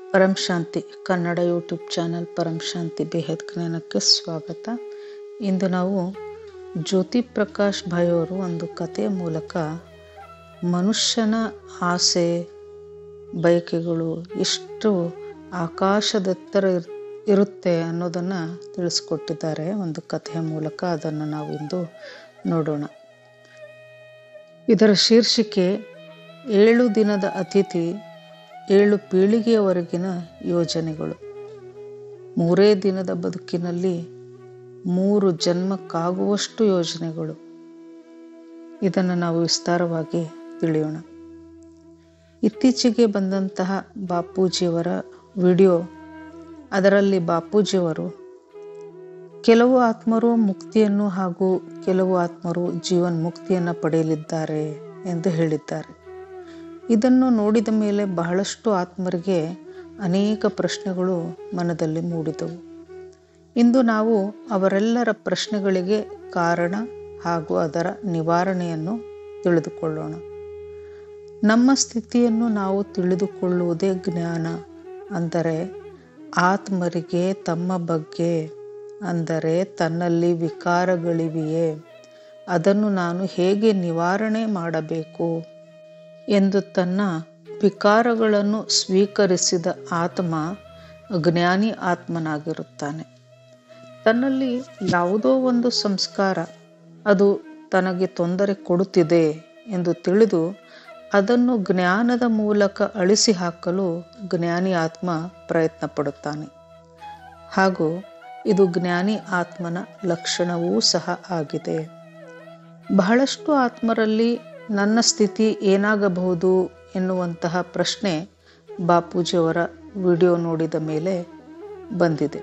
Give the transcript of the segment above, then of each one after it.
ಪರಂ Shanti Kannada YouTube channel Param Shanti Behad ಜ್ಞಾನಕ್ಕೆ ಸ್ವಾಗತ ಇಂದು ನಾವು ಜ್ಯೋತಿ ಪ್ರಕಾಶ್ ಭಾಯ್ ಅವರು ಒಂದು ಕಥೆಯ ಮೂಲಕ ಮನುಷ್ಯನ ಆಸೆ ಬಯಕೆಗಳು ಎಷ್ಟು ಆಕಾಶದೆತ್ತರ ಇರ್- ಇರುತ್ತೆ ಅನ್ನೋದನ್ನು ತಿಳಿಸ್ಕೊಟ್ಟಿದ್ದಾರೆ ಒಂದು ಕಥೆಯ ಮೂಲಕ ಅದನ್ನು ನಾವು ಇಂದು ನೋಡೋಣ ಇದರ ಶೀರ್ಷಿಕೆ ಏಳು ದಿನದ ಅತಿಥಿ ಏಳು ಪೀಳಿಗೆಯವರೆಗಿನ ಯೋಜನೆಗಳು ಮೂರೇ ದಿನದ ಬದುಕಿನಲ್ಲಿ ಮೂರು ಜನ್ಮಕ್ಕಾಗುವಷ್ಟು ಯೋಜನೆಗಳು ಇದನ್ನು ನಾವು ವಿಸ್ತಾರವಾಗಿ ತಿಳಿಯೋಣ ಇತ್ತೀಚೆಗೆ ಬಂದಂತಹ ಬಾಪೂಜಿಯವರ ವಿಡಿಯೋ ಅದರಲ್ಲಿ ಬಾಪೂಜಿಯವರು ಕೆಲವು ಆತ್ಮರು ಮುಕ್ತಿಯನ್ನು ಹಾಗೂ ಕೆಲವು ಆತ್ಮರು ಜೀವನ್ ಮುಕ್ತಿಯನ್ನು ಪಡೆಯಲಿದ್ದಾರೆ ಎಂದು ಹೇಳಿದ್ದಾರೆ ಇದನ್ನು ನೋಡಿದ ಮೇಲೆ ಬಹಳಷ್ಟು ಆತ್ಮರಿಗೆ ಅನೇಕ ಪ್ರಶ್ನೆಗಳು ಮನದಲ್ಲಿ ಮೂಡಿದವು ಇಂದು ನಾವು ಅವರೆಲ್ಲರ ಪ್ರಶ್ನೆಗಳಿಗೆ ಕಾರಣ ಹಾಗೂ ಅದರ ನಿವಾರಣೆಯನ್ನು ತಿಳಿದುಕೊಳ್ಳೋಣ ನಮ್ಮ ಸ್ಥಿತಿಯನ್ನು ನಾವು ತಿಳಿದುಕೊಳ್ಳುವುದೇ ಜ್ಞಾನ ಅಂದರೆ ಆತ್ಮರಿಗೆ ತಮ್ಮ ಬಗ್ಗೆ ಅಂದರೆ ತನ್ನಲ್ಲಿ ವಿಕಾರಗಳಿವೆಯೇ ಅದನ್ನು ನಾನು ಹೇಗೆ ನಿವಾರಣೆ ಮಾಡಬೇಕು ಎಂದು ತನ್ನ ವಿಕಾರಗಳನ್ನು ಸ್ವೀಕರಿಸಿದ ಆತ್ಮ ಜ್ಞಾನಿ ಆತ್ಮನಾಗಿರುತ್ತಾನೆ ತನ್ನಲ್ಲಿ ಯಾವುದೋ ಒಂದು ಸಂಸ್ಕಾರ ಅದು ತನಗೆ ತೊಂದರೆ ಕೊಡುತ್ತಿದೆ ಎಂದು ತಿಳಿದು ಅದನ್ನು ಜ್ಞಾನದ ಮೂಲಕ ಅಳಿಸಿ ಹಾಕಲು ಜ್ಞಾನಿ ಆತ್ಮ ಪ್ರಯತ್ನ ಪಡುತ್ತಾನೆ ಹಾಗೂ ಇದು ಜ್ಞಾನಿ ಆತ್ಮನ ಲಕ್ಷಣವೂ ಸಹ ಆಗಿದೆ ಬಹಳಷ್ಟು ಆತ್ಮರಲ್ಲಿ ನನ್ನ ಸ್ಥಿತಿ ಏನಾಗಬಹುದು ಎನ್ನುವಂತಹ ಪ್ರಶ್ನೆ ಬಾಪೂಜಿಯವರ ವಿಡಿಯೋ ನೋಡಿದ ಮೇಲೆ ಬಂದಿದೆ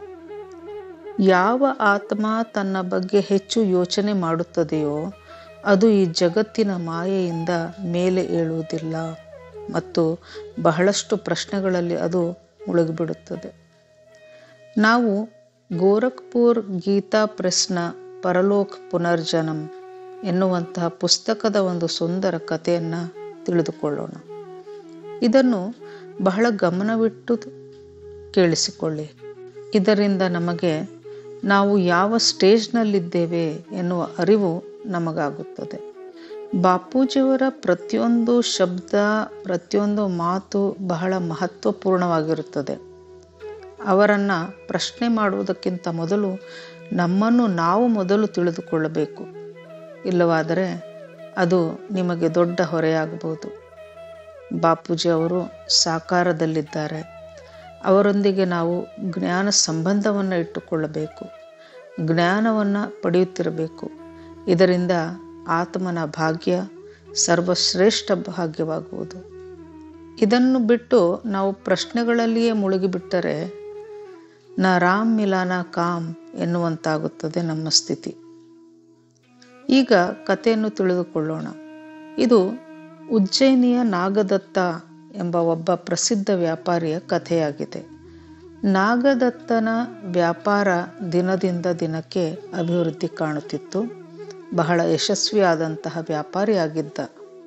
ಯಾವ ಆತ್ಮ ತನ್ನ ಬಗ್ಗೆ ಹೆಚ್ಚು ಯೋಚನೆ ಮಾಡುತ್ತದೆಯೋ ಅದು ಈ ಜಗತ್ತಿನ ಮಾಯೆಯಿಂದ ಮೇಲೆ ಏಳುವುದಿಲ್ಲ ಮತ್ತು ಬಹಳಷ್ಟು ಪ್ರಶ್ನೆಗಳಲ್ಲಿ ಅದು ಮುಳುಗಿಬಿಡುತ್ತದೆ ನಾವು ಗೋರಖ್ಪುರ್ ಗೀತಾ ಪ್ರೆಸ್ನ ಪರಲೋಕ್ ಪುನರ್ಜನಂ ಎನ್ನುವಂತಹ ಪುಸ್ತಕದ ಒಂದು ಸುಂದರ ಕಥೆಯನ್ನು ತಿಳಿದುಕೊಳ್ಳೋಣ ಇದನ್ನು ಬಹಳ ಗಮನವಿಟ್ಟು ಕೇಳಿಸಿಕೊಳ್ಳಿ ಇದರಿಂದ ನಮಗೆ ನಾವು ಯಾವ ಸ್ಟೇಜ್ನಲ್ಲಿದ್ದೇವೆ ಎನ್ನುವ ಅರಿವು ನಮಗಾಗುತ್ತದೆ ಬಾಪೂಜಿಯವರ ಪ್ರತಿಯೊಂದು ಶಬ್ದ ಪ್ರತಿಯೊಂದು ಮಾತು ಬಹಳ ಮಹತ್ವಪೂರ್ಣವಾಗಿರುತ್ತದೆ ಅವರನ್ನು ಪ್ರಶ್ನೆ ಮಾಡುವುದಕ್ಕಿಂತ ಮೊದಲು ನಮ್ಮನ್ನು ನಾವು ಮೊದಲು ತಿಳಿದುಕೊಳ್ಳಬೇಕು ಇಲ್ಲವಾದರೆ ಅದು ನಿಮಗೆ ದೊಡ್ಡ ಹೊರೆಯಾಗಬಹುದು ಬಾಪೂಜಿ ಅವರು ಸಾಕಾರದಲ್ಲಿದ್ದಾರೆ ಅವರೊಂದಿಗೆ ನಾವು ಜ್ಞಾನ ಸಂಬಂಧವನ್ನು ಇಟ್ಟುಕೊಳ್ಳಬೇಕು ಜ್ಞಾನವನ್ನು ಪಡೆಯುತ್ತಿರಬೇಕು ಇದರಿಂದ ಆತ್ಮನ ಭಾಗ್ಯ ಸರ್ವಶ್ರೇಷ್ಠ ಭಾಗ್ಯವಾಗುವುದು ಇದನ್ನು ಬಿಟ್ಟು ನಾವು ಪ್ರಶ್ನೆಗಳಲ್ಲಿಯೇ ಮುಳುಗಿಬಿಟ್ಟರೆ ನ ರಾಮ್ ಮಿಲಾನ ಕಾಮ್ ಎನ್ನುವಂತಾಗುತ್ತದೆ ನಮ್ಮ ಸ್ಥಿತಿ ಈಗ ಕಥೆಯನ್ನು ತಿಳಿದುಕೊಳ್ಳೋಣ ಇದು ಉಜ್ಜಯಿನಿಯ ನಾಗದತ್ತ ಎಂಬ ಒಬ್ಬ ಪ್ರಸಿದ್ಧ ವ್ಯಾಪಾರಿಯ ಕಥೆಯಾಗಿದೆ ನಾಗದತ್ತನ ವ್ಯಾಪಾರ ದಿನದಿಂದ ದಿನಕ್ಕೆ ಅಭಿವೃದ್ಧಿ ಕಾಣುತ್ತಿತ್ತು ಬಹಳ ಯಶಸ್ವಿಯಾದಂತಹ ವ್ಯಾಪಾರಿಯಾಗಿದ್ದ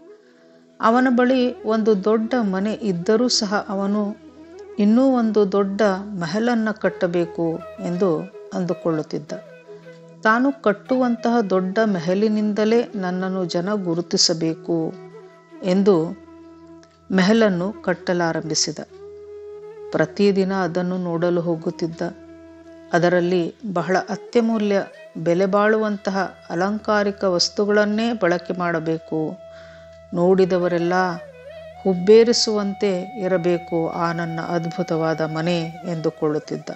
ಅವನ ಬಳಿ ಒಂದು ದೊಡ್ಡ ಮನೆ ಇದ್ದರೂ ಸಹ ಅವನು ಇನ್ನೂ ಒಂದು ದೊಡ್ಡ ಮಹಲನ್ನು ಕಟ್ಟಬೇಕು ಎಂದು ಅಂದುಕೊಳ್ಳುತ್ತಿದ್ದ ತಾನು ಕಟ್ಟುವಂತಹ ದೊಡ್ಡ ಮೆಹಲಿನಿಂದಲೇ ನನ್ನನ್ನು ಜನ ಗುರುತಿಸಬೇಕು ಎಂದು ಮೆಹಲನ್ನು ಕಟ್ಟಲಾರಂಭಿಸಿದ ಪ್ರತಿದಿನ ಅದನ್ನು ನೋಡಲು ಹೋಗುತ್ತಿದ್ದ ಅದರಲ್ಲಿ ಬಹಳ ಅತ್ಯಮೂಲ್ಯ ಬೆಲೆ ಬಾಳುವಂತಹ ಅಲಂಕಾರಿಕ ವಸ್ತುಗಳನ್ನೇ ಬಳಕೆ ಮಾಡಬೇಕು ನೋಡಿದವರೆಲ್ಲ ಹುಬ್ಬೇರಿಸುವಂತೆ ಇರಬೇಕು ಆ ನನ್ನ ಅದ್ಭುತವಾದ ಮನೆ ಎಂದುಕೊಳ್ಳುತ್ತಿದ್ದ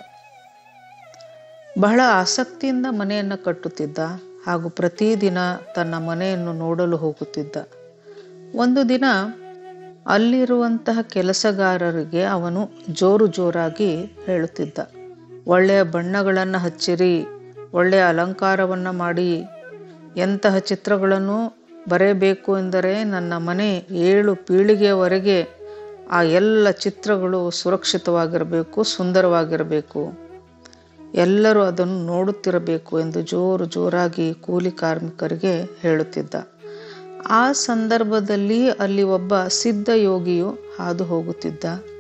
ಬಹಳ ಆಸಕ್ತಿಯಿಂದ ಮನೆಯನ್ನು ಕಟ್ಟುತ್ತಿದ್ದ ಹಾಗೂ ಪ್ರತಿದಿನ ತನ್ನ ಮನೆಯನ್ನು ನೋಡಲು ಹೋಗುತ್ತಿದ್ದ ಒಂದು ದಿನ ಅಲ್ಲಿರುವಂತಹ ಕೆಲಸಗಾರರಿಗೆ ಅವನು ಜೋರು ಜೋರಾಗಿ ಹೇಳುತ್ತಿದ್ದ ಒಳ್ಳೆಯ ಬಣ್ಣಗಳನ್ನು ಹಚ್ಚಿರಿ ಒಳ್ಳೆಯ ಅಲಂಕಾರವನ್ನು ಮಾಡಿ ಎಂತಹ ಚಿತ್ರಗಳನ್ನು ಬರೆಯಬೇಕು ಎಂದರೆ ನನ್ನ ಮನೆ ಏಳು ಪೀಳಿಗೆಯವರೆಗೆ ಆ ಎಲ್ಲ ಚಿತ್ರಗಳು ಸುರಕ್ಷಿತವಾಗಿರಬೇಕು ಸುಂದರವಾಗಿರಬೇಕು ಎಲ್ಲರೂ ಅದನ್ನು ನೋಡುತ್ತಿರಬೇಕು ಎಂದು ಜೋರು ಜೋರಾಗಿ ಕೂಲಿ ಕಾರ್ಮಿಕರಿಗೆ ಹೇಳುತ್ತಿದ್ದ ಆ ಸಂದರ್ಭದಲ್ಲಿ ಅಲ್ಲಿ ಒಬ್ಬ ಸಿದ್ಧ ಯೋಗಿಯು ಹಾದು ಹೋಗುತ್ತಿದ್ದ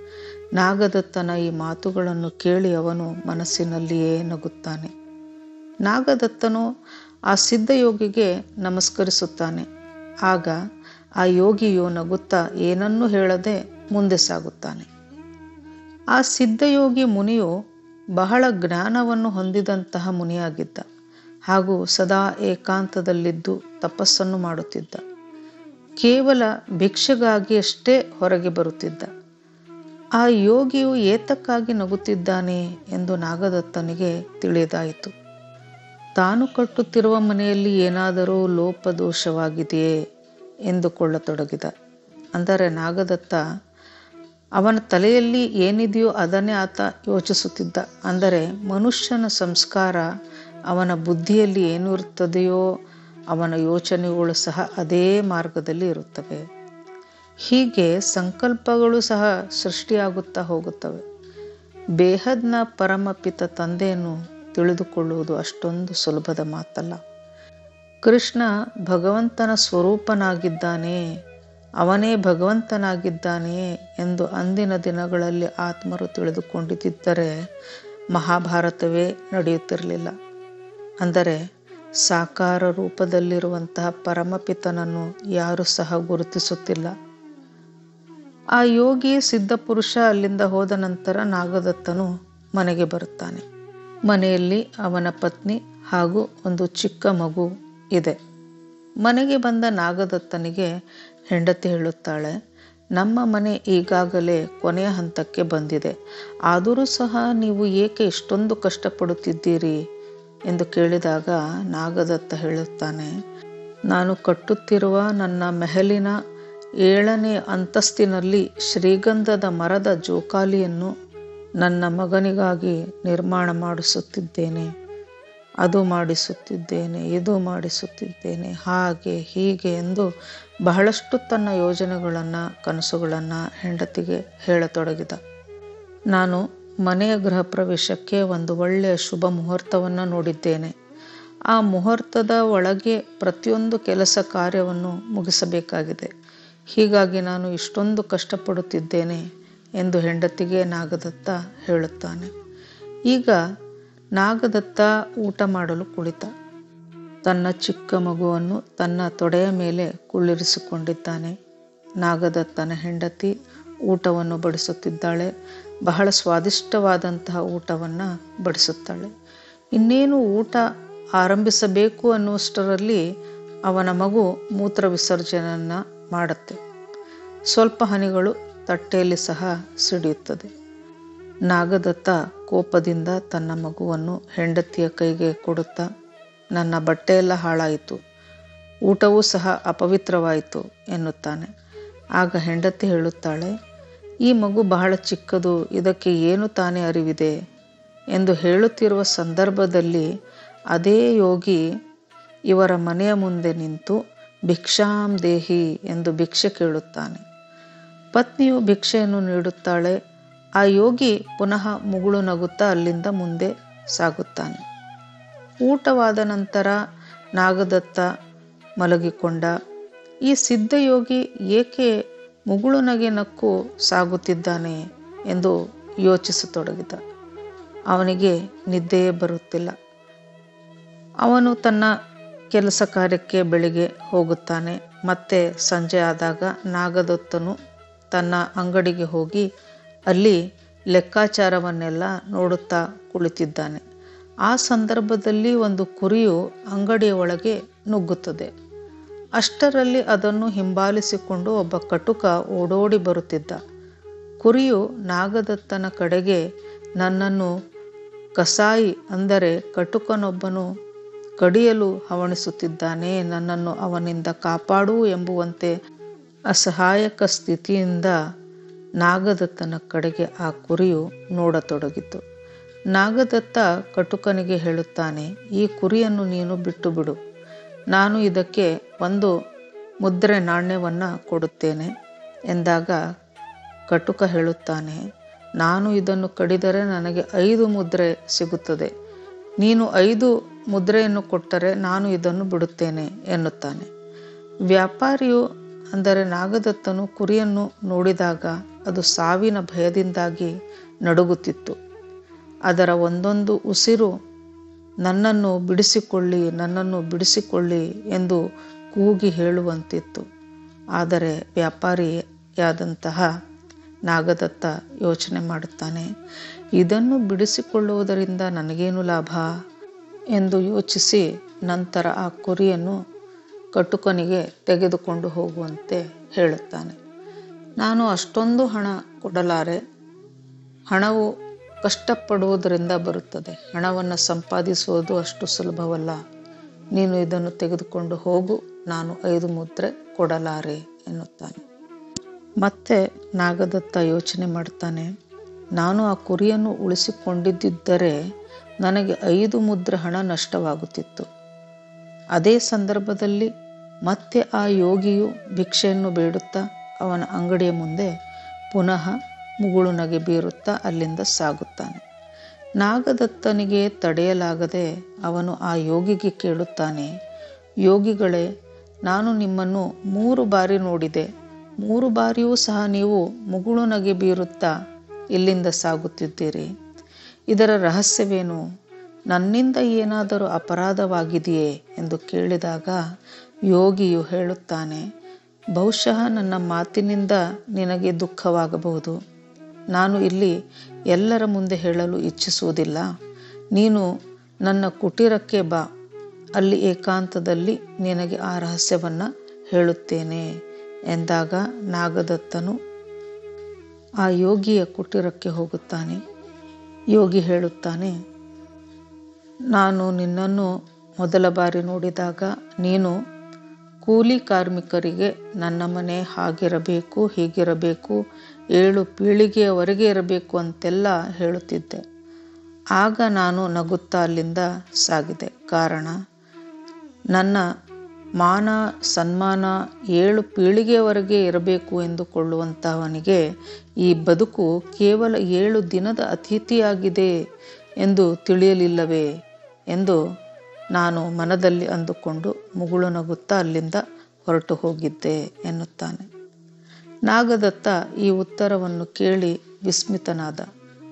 ನಾಗದತ್ತನ ಈ ಮಾತುಗಳನ್ನು ಕೇಳಿ ಅವನು ಮನಸ್ಸಿನಲ್ಲಿಯೇ ನಗುತ್ತಾನೆ ನಾಗದತ್ತನು ಆ ಸಿದ್ಧಯೋಗಿಗೆ ನಮಸ್ಕರಿಸುತ್ತಾನೆ ಆಗ ಆ ಯೋಗಿಯು ನಗುತ್ತಾ ಏನನ್ನೂ ಹೇಳದೆ ಮುಂದೆ ಸಾಗುತ್ತಾನೆ ಆ ಸಿದ್ಧಯೋಗಿ ಮುನಿಯು ಬಹಳ ಜ್ಞಾನವನ್ನು ಹೊಂದಿದಂತಹ ಮುನಿಯಾಗಿದ್ದ ಹಾಗೂ ಸದಾ ಏಕಾಂತದಲ್ಲಿದ್ದು ತಪಸ್ಸನ್ನು ಮಾಡುತ್ತಿದ್ದ ಕೇವಲ ಭಿಕ್ಷೆಗಾಗಿ ಅಷ್ಟೇ ಹೊರಗೆ ಬರುತ್ತಿದ್ದ ಆ ಯೋಗಿಯು ಏತಕ್ಕಾಗಿ ನಗುತ್ತಿದ್ದಾನೆ ಎಂದು ನಾಗದತ್ತನಿಗೆ ತಿಳಿದಾಯಿತು ತಾನು ಕಟ್ಟುತ್ತಿರುವ ಮನೆಯಲ್ಲಿ ಏನಾದರೂ ಲೋಪದೋಷವಾಗಿದೆಯೇ ಎಂದುಕೊಳ್ಳತೊಡಗಿದ ಅಂದರೆ ನಾಗದತ್ತ ಅವನ ತಲೆಯಲ್ಲಿ ಏನಿದೆಯೋ ಅದನ್ನೇ ಆತ ಯೋಚಿಸುತ್ತಿದ್ದ ಅಂದರೆ ಮನುಷ್ಯನ ಸಂಸ್ಕಾರ ಅವನ ಬುದ್ಧಿಯಲ್ಲಿ ಏನು ಇರುತ್ತದೆಯೋ ಅವನ ಯೋಚನೆಗಳು ಸಹ ಅದೇ ಮಾರ್ಗದಲ್ಲಿ ಇರುತ್ತವೆ ಹೀಗೆ ಸಂಕಲ್ಪಗಳು ಸಹ ಸೃಷ್ಟಿಯಾಗುತ್ತಾ ಹೋಗುತ್ತವೆ ಬೇಹದ್ನ ಪರಮಪಿತ ತಂದೆಯನ್ನು ತಿಳಿದುಕೊಳ್ಳುವುದು ಅಷ್ಟೊಂದು ಸುಲಭದ ಮಾತಲ್ಲ ಕೃಷ್ಣ ಭಗವಂತನ ಸ್ವರೂಪನಾಗಿದ್ದಾನೆ ಅವನೇ ಭಗವಂತನಾಗಿದ್ದಾನೆ ಎಂದು ಅಂದಿನ ದಿನಗಳಲ್ಲಿ ಆತ್ಮರು ತಿಳಿದುಕೊಂಡಿದ್ದರೆ ಮಹಾಭಾರತವೇ ನಡೆಯುತ್ತಿರಲಿಲ್ಲ ಅಂದರೆ ಸಾಕಾರ ರೂಪದಲ್ಲಿರುವಂತಹ ಪರಮಪಿತನನ್ನು ಯಾರೂ ಸಹ ಗುರುತಿಸುತ್ತಿಲ್ಲ ಆ ಯೋಗಿ ಸಿದ್ಧಪುರುಷ ಅಲ್ಲಿಂದ ಹೋದ ನಂತರ ನಾಗದತ್ತನು ಮನೆಗೆ ಬರುತ್ತಾನೆ ಮನೆಯಲ್ಲಿ ಅವನ ಪತ್ನಿ ಹಾಗೂ ಒಂದು ಚಿಕ್ಕ ಮಗು ಇದೆ ಮನೆಗೆ ಬಂದ ನಾಗದತ್ತನಿಗೆ ಹೆಂಡತಿ ಹೇಳುತ್ತಾಳೆ ನಮ್ಮ ಮನೆ ಈಗಾಗಲೇ ಕೊನೆಯ ಹಂತಕ್ಕೆ ಬಂದಿದೆ ಆದರೂ ಸಹ ನೀವು ಏಕೆ ಇಷ್ಟೊಂದು ಕಷ್ಟಪಡುತ್ತಿದ್ದೀರಿ ಎಂದು ಕೇಳಿದಾಗ ನಾಗದತ್ತ ಹೇಳುತ್ತಾನೆ ನಾನು ಕಟ್ಟುತ್ತಿರುವ ನನ್ನ ಮೆಹಲಿನ ಏಳನೇ ಅಂತಸ್ತಿನಲ್ಲಿ ಶ್ರೀಗಂಧದ ಮರದ ಜೋಕಾಲಿಯನ್ನು ನನ್ನ ಮಗನಿಗಾಗಿ ನಿರ್ಮಾಣ ಮಾಡಿಸುತ್ತಿದ್ದೇನೆ ಅದು ಮಾಡಿಸುತ್ತಿದ್ದೇನೆ ಇದು ಮಾಡಿಸುತ್ತಿದ್ದೇನೆ ಹಾಗೆ ಹೀಗೆ ಎಂದು ಬಹಳಷ್ಟು ತನ್ನ ಯೋಜನೆಗಳನ್ನು ಕನಸುಗಳನ್ನು ಹೆಂಡತಿಗೆ ಹೇಳತೊಡಗಿದ ನಾನು ಮನೆಯ ಗೃಹ ಪ್ರವೇಶಕ್ಕೆ ಒಂದು ಒಳ್ಳೆಯ ಶುಭ ಮುಹೂರ್ತವನ್ನು ನೋಡಿದ್ದೇನೆ ಆ ಮುಹೂರ್ತದ ಒಳಗೆ ಪ್ರತಿಯೊಂದು ಕೆಲಸ ಕಾರ್ಯವನ್ನು ಮುಗಿಸಬೇಕಾಗಿದೆ ಹೀಗಾಗಿ ನಾನು ಇಷ್ಟೊಂದು ಕಷ್ಟಪಡುತ್ತಿದ್ದೇನೆ ಎಂದು ಹೆಂಡತಿಗೆ ನಾಗದತ್ತ ಹೇಳುತ್ತಾನೆ ಈಗ ನಾಗದತ್ತ ಊಟ ಮಾಡಲು ಕುಳಿತ ತನ್ನ ಚಿಕ್ಕ ಮಗುವನ್ನು ತನ್ನ ತೊಡೆಯ ಮೇಲೆ ಕುಳ್ಳಿರಿಸಿಕೊಂಡಿದ್ದಾನೆ ನಾಗದತ್ತನ ಹೆಂಡತಿ ಊಟವನ್ನು ಬಡಿಸುತ್ತಿದ್ದಾಳೆ ಬಹಳ ಸ್ವಾದಿಷ್ಟವಾದಂತಹ ಊಟವನ್ನು ಬಡಿಸುತ್ತಾಳೆ ಇನ್ನೇನು ಊಟ ಆರಂಭಿಸಬೇಕು ಅನ್ನುವಷ್ಟರಲ್ಲಿ ಅವನ ಮಗು ಮೂತ್ರ ವಿಸರ್ಜನೆಯನ್ನು ಮಾಡುತ್ತೆ ಸ್ವಲ್ಪ ಹನಿಗಳು ತಟ್ಟೆಯಲ್ಲಿ ಸಹ ಸಿಡಿಯುತ್ತದೆ ನಾಗದತ್ತ ಕೋಪದಿಂದ ತನ್ನ ಮಗುವನ್ನು ಹೆಂಡತಿಯ ಕೈಗೆ ಕೊಡುತ್ತಾ ನನ್ನ ಬಟ್ಟೆಯೆಲ್ಲ ಹಾಳಾಯಿತು ಊಟವೂ ಸಹ ಅಪವಿತ್ರವಾಯಿತು ಎನ್ನುತ್ತಾನೆ ಆಗ ಹೆಂಡತಿ ಹೇಳುತ್ತಾಳೆ ಈ ಮಗು ಬಹಳ ಚಿಕ್ಕದು ಇದಕ್ಕೆ ಏನು ತಾನೇ ಅರಿವಿದೆ ಎಂದು ಹೇಳುತ್ತಿರುವ ಸಂದರ್ಭದಲ್ಲಿ ಅದೇ ಯೋಗಿ ಇವರ ಮನೆಯ ಮುಂದೆ ನಿಂತು ಭಿಕ್ಷಾಂ ದೇಹಿ ಎಂದು ಭಿಕ್ಷೆ ಕೇಳುತ್ತಾನೆ ಪತ್ನಿಯು ಭಿಕ್ಷೆಯನ್ನು ನೀಡುತ್ತಾಳೆ ಆ ಯೋಗಿ ಪುನಃ ಮುಗುಳು ನಗುತ್ತಾ ಅಲ್ಲಿಂದ ಮುಂದೆ ಸಾಗುತ್ತಾನೆ ಊಟವಾದ ನಂತರ ನಾಗದತ್ತ ಮಲಗಿಕೊಂಡ ಈ ಸಿದ್ಧಯೋಗಿ ಏಕೆ ಮುಗುಳು ನಗೆ ನಕ್ಕು ಸಾಗುತ್ತಿದ್ದಾನೆ ಎಂದು ಯೋಚಿಸತೊಡಗಿದ ಅವನಿಗೆ ನಿದ್ದೆಯೇ ಬರುತ್ತಿಲ್ಲ ಅವನು ತನ್ನ ಕೆಲಸ ಕಾರ್ಯಕ್ಕೆ ಬೆಳಿಗ್ಗೆ ಹೋಗುತ್ತಾನೆ ಮತ್ತೆ ಸಂಜೆ ಆದಾಗ ನಾಗದತ್ತನು ತನ್ನ ಅಂಗಡಿಗೆ ಹೋಗಿ ಅಲ್ಲಿ ಲೆಕ್ಕಾಚಾರವನ್ನೆಲ್ಲ ನೋಡುತ್ತಾ ಕುಳಿತಿದ್ದಾನೆ ಆ ಸಂದರ್ಭದಲ್ಲಿ ಒಂದು ಕುರಿಯು ಅಂಗಡಿಯ ಒಳಗೆ ನುಗ್ಗುತ್ತದೆ ಅಷ್ಟರಲ್ಲಿ ಅದನ್ನು ಹಿಂಬಾಲಿಸಿಕೊಂಡು ಒಬ್ಬ ಕಟುಕ ಓಡೋಡಿ ಬರುತ್ತಿದ್ದ ಕುರಿಯು ನಾಗದತ್ತನ ಕಡೆಗೆ ನನ್ನನ್ನು ಕಸಾಯಿ ಅಂದರೆ ಕಟುಕನೊಬ್ಬನು ಕಡಿಯಲು ಹವಣಿಸುತ್ತಿದ್ದಾನೆ ನನ್ನನ್ನು ಅವನಿಂದ ಕಾಪಾಡು ಎಂಬುವಂತೆ ಅಸಹಾಯಕ ಸ್ಥಿತಿಯಿಂದ ನಾಗದತ್ತನ ಕಡೆಗೆ ಆ ಕುರಿಯು ನೋಡತೊಡಗಿತು ನಾಗದತ್ತ ಕಟುಕನಿಗೆ ಹೇಳುತ್ತಾನೆ ಈ ಕುರಿಯನ್ನು ನೀನು ಬಿಟ್ಟು ಬಿಡು ನಾನು ಇದಕ್ಕೆ ಒಂದು ಮುದ್ರೆ ನಾಣ್ಯವನ್ನು ಕೊಡುತ್ತೇನೆ ಎಂದಾಗ ಕಟುಕ ಹೇಳುತ್ತಾನೆ ನಾನು ಇದನ್ನು ಕಡಿದರೆ ನನಗೆ ಐದು ಮುದ್ರೆ ಸಿಗುತ್ತದೆ ನೀನು ಐದು ಮುದ್ರೆಯನ್ನು ಕೊಟ್ಟರೆ ನಾನು ಇದನ್ನು ಬಿಡುತ್ತೇನೆ ಎನ್ನುತ್ತಾನೆ ವ್ಯಾಪಾರಿಯು ಅಂದರೆ ನಾಗದತ್ತನು ಕುರಿಯನ್ನು ನೋಡಿದಾಗ ಅದು ಸಾವಿನ ಭಯದಿಂದಾಗಿ ನಡುಗುತ್ತಿತ್ತು ಅದರ ಒಂದೊಂದು ಉಸಿರು ನನ್ನನ್ನು ಬಿಡಿಸಿಕೊಳ್ಳಿ ನನ್ನನ್ನು ಬಿಡಿಸಿಕೊಳ್ಳಿ ಎಂದು ಕೂಗಿ ಹೇಳುವಂತಿತ್ತು ಆದರೆ ವ್ಯಾಪಾರಿಯಾದಂತಹ ನಾಗದತ್ತ ಯೋಚನೆ ಮಾಡುತ್ತಾನೆ ಇದನ್ನು ಬಿಡಿಸಿಕೊಳ್ಳುವುದರಿಂದ ನನಗೇನು ಲಾಭ ಎಂದು ಯೋಚಿಸಿ ನಂತರ ಆ ಕುರಿಯನ್ನು ಕಟುಕನಿಗೆ ತೆಗೆದುಕೊಂಡು ಹೋಗುವಂತೆ ಹೇಳುತ್ತಾನೆ ನಾನು ಅಷ್ಟೊಂದು ಹಣ ಕೊಡಲಾರೆ ಹಣವು ಕಷ್ಟಪಡುವುದರಿಂದ ಬರುತ್ತದೆ ಹಣವನ್ನು ಸಂಪಾದಿಸುವುದು ಅಷ್ಟು ಸುಲಭವಲ್ಲ ನೀನು ಇದನ್ನು ತೆಗೆದುಕೊಂಡು ಹೋಗು ನಾನು ಐದು ಮುದ್ರೆ ಕೊಡಲಾರೆ ಎನ್ನುತ್ತಾನೆ ಮತ್ತೆ ನಾಗದತ್ತ ಯೋಚನೆ ಮಾಡ್ತಾನೆ ನಾನು ಆ ಕುರಿಯನ್ನು ಉಳಿಸಿಕೊಂಡಿದ್ದರೆ ನನಗೆ ಐದು ಮುದ್ರೆ ಹಣ ನಷ್ಟವಾಗುತ್ತಿತ್ತು ಅದೇ ಸಂದರ್ಭದಲ್ಲಿ ಮತ್ತೆ ಆ ಯೋಗಿಯು ಭಿಕ್ಷೆಯನ್ನು ಬೇಡುತ್ತಾ ಅವನ ಅಂಗಡಿಯ ಮುಂದೆ ಪುನಃ ಮುಗುಳು ನಗೆ ಬೀರುತ್ತಾ ಅಲ್ಲಿಂದ ಸಾಗುತ್ತಾನೆ ನಾಗದತ್ತನಿಗೆ ತಡೆಯಲಾಗದೆ ಅವನು ಆ ಯೋಗಿಗೆ ಕೇಳುತ್ತಾನೆ ಯೋಗಿಗಳೇ ನಾನು ನಿಮ್ಮನ್ನು ಮೂರು ಬಾರಿ ನೋಡಿದೆ ಮೂರು ಬಾರಿಯೂ ಸಹ ನೀವು ಮುಗುಳು ನಗೆ ಬೀರುತ್ತಾ ಇಲ್ಲಿಂದ ಸಾಗುತ್ತಿದ್ದೀರಿ ಇದರ ರಹಸ್ಯವೇನು ನನ್ನಿಂದ ಏನಾದರೂ ಅಪರಾಧವಾಗಿದೆಯೇ ಎಂದು ಕೇಳಿದಾಗ ಯೋಗಿಯು ಹೇಳುತ್ತಾನೆ ಬಹುಶಃ ನನ್ನ ಮಾತಿನಿಂದ ನಿನಗೆ ದುಃಖವಾಗಬಹುದು ನಾನು ಇಲ್ಲಿ ಎಲ್ಲರ ಮುಂದೆ ಹೇಳಲು ಇಚ್ಛಿಸುವುದಿಲ್ಲ ನೀನು ನನ್ನ ಕುಟೀರಕ್ಕೆ ಬಾ ಅಲ್ಲಿ ಏಕಾಂತದಲ್ಲಿ ನಿನಗೆ ಆ ರಹಸ್ಯವನ್ನು ಹೇಳುತ್ತೇನೆ ಎಂದಾಗ ನಾಗದತ್ತನು ಆ ಯೋಗಿಯ ಕುಟೀರಕ್ಕೆ ಹೋಗುತ್ತಾನೆ ಯೋಗಿ ಹೇಳುತ್ತಾನೆ ನಾನು ನಿನ್ನನ್ನು ಮೊದಲ ಬಾರಿ ನೋಡಿದಾಗ ನೀನು ಕೂಲಿ ಕಾರ್ಮಿಕರಿಗೆ ನನ್ನ ಮನೆ ಹಾಗಿರಬೇಕು ಹೀಗಿರಬೇಕು ಏಳು ಪೀಳಿಗೆಯವರೆಗೆ ಇರಬೇಕು ಅಂತೆಲ್ಲ ಹೇಳುತ್ತಿದ್ದೆ ಆಗ ನಾನು ನಗುತ್ತಾ ಅಲ್ಲಿಂದ ಸಾಗಿದೆ ಕಾರಣ ನನ್ನ ಮಾನ ಸನ್ಮಾನ ಏಳು ಪೀಳಿಗೆಯವರೆಗೆ ಇರಬೇಕು ಎಂದುಕೊಳ್ಳುವಂತಹವನಿಗೆ ಈ ಬದುಕು ಕೇವಲ ಏಳು ದಿನದ ಅತಿಥಿಯಾಗಿದೆ ಎಂದು ತಿಳಿಯಲಿಲ್ಲವೇ ಎಂದು ನಾನು ಮನದಲ್ಲಿ ಅಂದುಕೊಂಡು ಮುಗುಳು ನಗುತ್ತಾ ಅಲ್ಲಿಂದ ಹೊರಟು ಹೋಗಿದ್ದೆ ಎನ್ನುತ್ತಾನೆ ನಾಗದತ್ತ ಈ ಉತ್ತರವನ್ನು ಕೇಳಿ ವಿಸ್ಮಿತನಾದ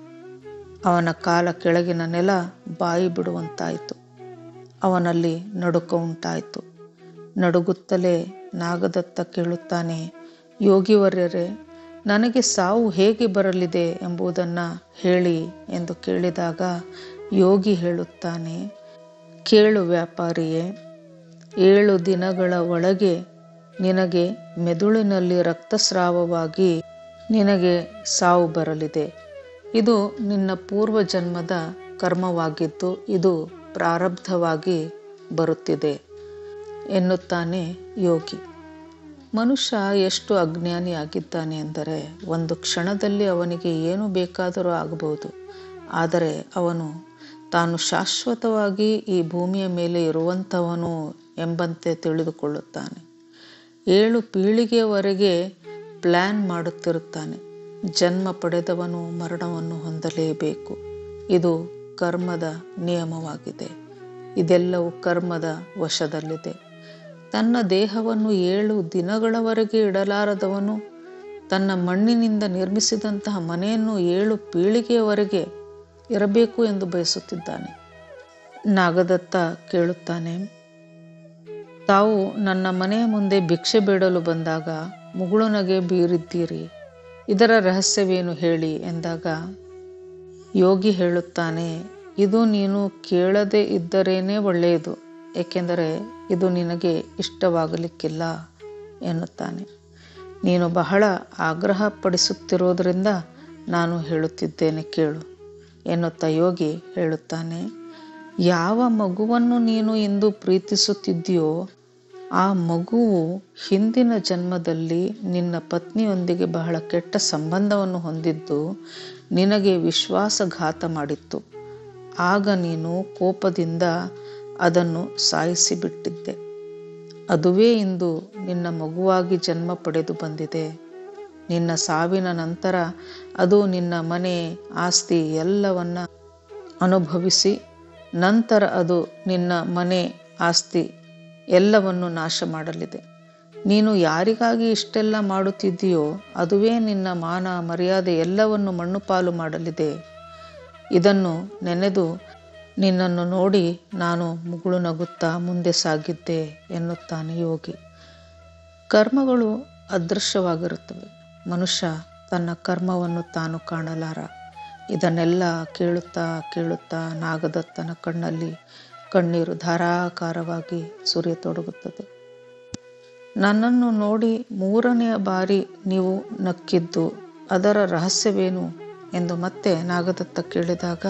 ಅವನ ಕಾಲ ಕೆಳಗಿನ ನೆಲ ಬಾಯಿ ಬಿಡುವಂತಾಯಿತು ಅವನಲ್ಲಿ ನಡುಕ ಉಂಟಾಯಿತು ನಡುಗುತ್ತಲೇ ನಾಗದತ್ತ ಕೇಳುತ್ತಾನೆ ಯೋಗಿವರ್ಯರೇ ನನಗೆ ಸಾವು ಹೇಗೆ ಬರಲಿದೆ ಎಂಬುದನ್ನು ಹೇಳಿ ಎಂದು ಕೇಳಿದಾಗ ಯೋಗಿ ಹೇಳುತ್ತಾನೆ ಕೇಳು ವ್ಯಾಪಾರಿಯೇ ಏಳು ದಿನಗಳ ಒಳಗೆ ನಿನಗೆ ಮೆದುಳಿನಲ್ಲಿ ರಕ್ತಸ್ರಾವವಾಗಿ ನಿನಗೆ ಸಾವು ಬರಲಿದೆ ಇದು ನಿನ್ನ ಪೂರ್ವ ಜನ್ಮದ ಕರ್ಮವಾಗಿದ್ದು ಇದು ಪ್ರಾರಬ್ಧವಾಗಿ ಬರುತ್ತಿದೆ ಎನ್ನುತ್ತಾನೆ ಯೋಗಿ ಮನುಷ್ಯ ಎಷ್ಟು ಅಜ್ಞಾನಿಯಾಗಿದ್ದಾನೆ ಎಂದರೆ ಒಂದು ಕ್ಷಣದಲ್ಲಿ ಅವನಿಗೆ ಏನು ಬೇಕಾದರೂ ಆಗಬಹುದು ಆದರೆ ಅವನು ತಾನು ಶಾಶ್ವತವಾಗಿ ಈ ಭೂಮಿಯ ಮೇಲೆ ಇರುವಂಥವನು ಎಂಬಂತೆ ತಿಳಿದುಕೊಳ್ಳುತ್ತಾನೆ ಏಳು ಪೀಳಿಗೆಯವರೆಗೆ ಪ್ಲ್ಯಾನ್ ಮಾಡುತ್ತಿರುತ್ತಾನೆ ಜನ್ಮ ಪಡೆದವನು ಮರಣವನ್ನು ಹೊಂದಲೇಬೇಕು ಇದು ಕರ್ಮದ ನಿಯಮವಾಗಿದೆ ಇದೆಲ್ಲವೂ ಕರ್ಮದ ವಶದಲ್ಲಿದೆ ತನ್ನ ದೇಹವನ್ನು ಏಳು ದಿನಗಳವರೆಗೆ ಇಡಲಾರದವನು ತನ್ನ ಮಣ್ಣಿನಿಂದ ನಿರ್ಮಿಸಿದಂತಹ ಮನೆಯನ್ನು ಏಳು ಪೀಳಿಗೆಯವರೆಗೆ ಇರಬೇಕು ಎಂದು ಬಯಸುತ್ತಿದ್ದಾನೆ ನಾಗದತ್ತ ಕೇಳುತ್ತಾನೆ ತಾವು ನನ್ನ ಮನೆಯ ಮುಂದೆ ಭಿಕ್ಷೆ ಬೇಡಲು ಬಂದಾಗ ಮುಗುಳುನಗೆ ಬೀರಿದ್ದೀರಿ ಇದರ ರಹಸ್ಯವೇನು ಹೇಳಿ ಎಂದಾಗ ಯೋಗಿ ಹೇಳುತ್ತಾನೆ ಇದು ನೀನು ಕೇಳದೇ ಇದ್ದರೇನೇ ಒಳ್ಳೆಯದು ಏಕೆಂದರೆ ಇದು ನಿನಗೆ ಇಷ್ಟವಾಗಲಿಕ್ಕಿಲ್ಲ ಎನ್ನುತ್ತಾನೆ ನೀನು ಬಹಳ ಆಗ್ರಹ ಪಡಿಸುತ್ತಿರೋದರಿಂದ ನಾನು ಹೇಳುತ್ತಿದ್ದೇನೆ ಕೇಳು ಎನ್ನುತ್ತಾ ಯೋಗಿ ಹೇಳುತ್ತಾನೆ ಯಾವ ಮಗುವನ್ನು ನೀನು ಇಂದು ಪ್ರೀತಿಸುತ್ತಿದ್ದೀಯೋ ಆ ಮಗುವು ಹಿಂದಿನ ಜನ್ಮದಲ್ಲಿ ನಿನ್ನ ಪತ್ನಿಯೊಂದಿಗೆ ಬಹಳ ಕೆಟ್ಟ ಸಂಬಂಧವನ್ನು ಹೊಂದಿದ್ದು ನಿನಗೆ ವಿಶ್ವಾಸಘಾತ ಮಾಡಿತ್ತು ಆಗ ನೀನು ಕೋಪದಿಂದ ಅದನ್ನು ಸಾಯಿಸಿಬಿಟ್ಟಿದ್ದೆ ಅದುವೇ ಇಂದು ನಿನ್ನ ಮಗುವಾಗಿ ಜನ್ಮ ಪಡೆದು ಬಂದಿದೆ ನಿನ್ನ ಸಾವಿನ ನಂತರ ಅದು ನಿನ್ನ ಮನೆ ಆಸ್ತಿ ಎಲ್ಲವನ್ನ ಅನುಭವಿಸಿ ನಂತರ ಅದು ನಿನ್ನ ಮನೆ ಆಸ್ತಿ ಎಲ್ಲವನ್ನು ನಾಶ ಮಾಡಲಿದೆ ನೀನು ಯಾರಿಗಾಗಿ ಇಷ್ಟೆಲ್ಲ ಮಾಡುತ್ತಿದ್ದೀಯೋ ಅದುವೇ ನಿನ್ನ ಮಾನ ಮರ್ಯಾದೆ ಎಲ್ಲವನ್ನು ಮಣ್ಣುಪಾಲು ಮಾಡಲಿದೆ ಇದನ್ನು ನೆನೆದು ನಿನ್ನನ್ನು ನೋಡಿ ನಾನು ಮುಗುಳು ನಗುತ್ತಾ ಮುಂದೆ ಸಾಗಿದ್ದೆ ಎನ್ನುತ್ತಾನೆ ಯೋಗಿ ಕರ್ಮಗಳು ಅದೃಶ್ಯವಾಗಿರುತ್ತವೆ ಮನುಷ್ಯ ತನ್ನ ಕರ್ಮವನ್ನು ತಾನು ಕಾಣಲಾರ ಇದನ್ನೆಲ್ಲ ಕೇಳುತ್ತಾ ಕೇಳುತ್ತಾ ನಾಗದತ್ತನ ಕಣ್ಣಲ್ಲಿ ಕಣ್ಣೀರು ಧಾರಾಕಾರವಾಗಿ ಸುರಿಯತೊಡಗುತ್ತದೆ ನನ್ನನ್ನು ನೋಡಿ ಮೂರನೆಯ ಬಾರಿ ನೀವು ನಕ್ಕಿದ್ದು ಅದರ ರಹಸ್ಯವೇನು ಎಂದು ಮತ್ತೆ ನಾಗದತ್ತ ಕೇಳಿದಾಗ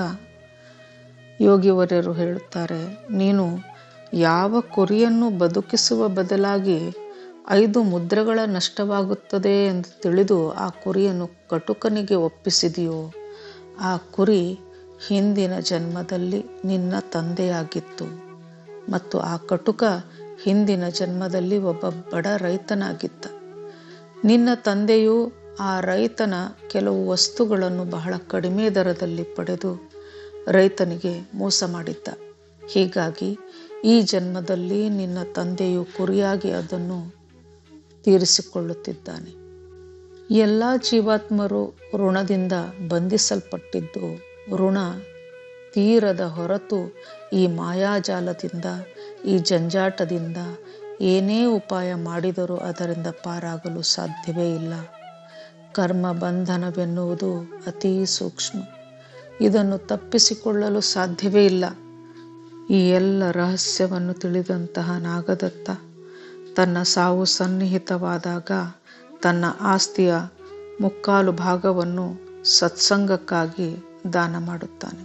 ಯೋಗಿವರ್ಯರು ಹೇಳುತ್ತಾರೆ ನೀನು ಯಾವ ಕುರಿಯನ್ನು ಬದುಕಿಸುವ ಬದಲಾಗಿ ಐದು ಮುದ್ರೆಗಳ ನಷ್ಟವಾಗುತ್ತದೆ ಎಂದು ತಿಳಿದು ಆ ಕುರಿಯನ್ನು ಕಟುಕನಿಗೆ ಒಪ್ಪಿಸಿದೆಯೋ ಆ ಕುರಿ ಹಿಂದಿನ ಜನ್ಮದಲ್ಲಿ ನಿನ್ನ ತಂದೆಯಾಗಿತ್ತು ಮತ್ತು ಆ ಕಟುಕ ಹಿಂದಿನ ಜನ್ಮದಲ್ಲಿ ಒಬ್ಬ ಬಡ ರೈತನಾಗಿದ್ದ ನಿನ್ನ ತಂದೆಯು ಆ ರೈತನ ಕೆಲವು ವಸ್ತುಗಳನ್ನು ಬಹಳ ಕಡಿಮೆ ದರದಲ್ಲಿ ಪಡೆದು ರೈತನಿಗೆ ಮೋಸ ಮಾಡಿದ್ದ ಹೀಗಾಗಿ ಈ ಜನ್ಮದಲ್ಲಿ ನಿನ್ನ ತಂದೆಯು ಕುರಿಯಾಗಿ ಅದನ್ನು ತೀರಿಸಿಕೊಳ್ಳುತ್ತಿದ್ದಾನೆ ಎಲ್ಲ ಜೀವಾತ್ಮರು ಋಣದಿಂದ ಬಂಧಿಸಲ್ಪಟ್ಟಿದ್ದು ಋಣ ತೀರದ ಹೊರತು ಈ ಮಾಯಾಜಾಲದಿಂದ ಈ ಜಂಜಾಟದಿಂದ ಏನೇ ಉಪಾಯ ಮಾಡಿದರೂ ಅದರಿಂದ ಪಾರಾಗಲು ಸಾಧ್ಯವೇ ಇಲ್ಲ ಕರ್ಮ ಬಂಧನವೆನ್ನುವುದು ಅತೀ ಸೂಕ್ಷ್ಮ ಇದನ್ನು ತಪ್ಪಿಸಿಕೊಳ್ಳಲು ಸಾಧ್ಯವೇ ಇಲ್ಲ ಈ ಎಲ್ಲ ರಹಸ್ಯವನ್ನು ತಿಳಿದಂತಹ ನಾಗದತ್ತ ತನ್ನ ಸಾವು ಸನ್ನಿಹಿತವಾದಾಗ ತನ್ನ ಆಸ್ತಿಯ ಮುಕ್ಕಾಲು ಭಾಗವನ್ನು ಸತ್ಸಂಗಕ್ಕಾಗಿ ದಾನ ಮಾಡುತ್ತಾನೆ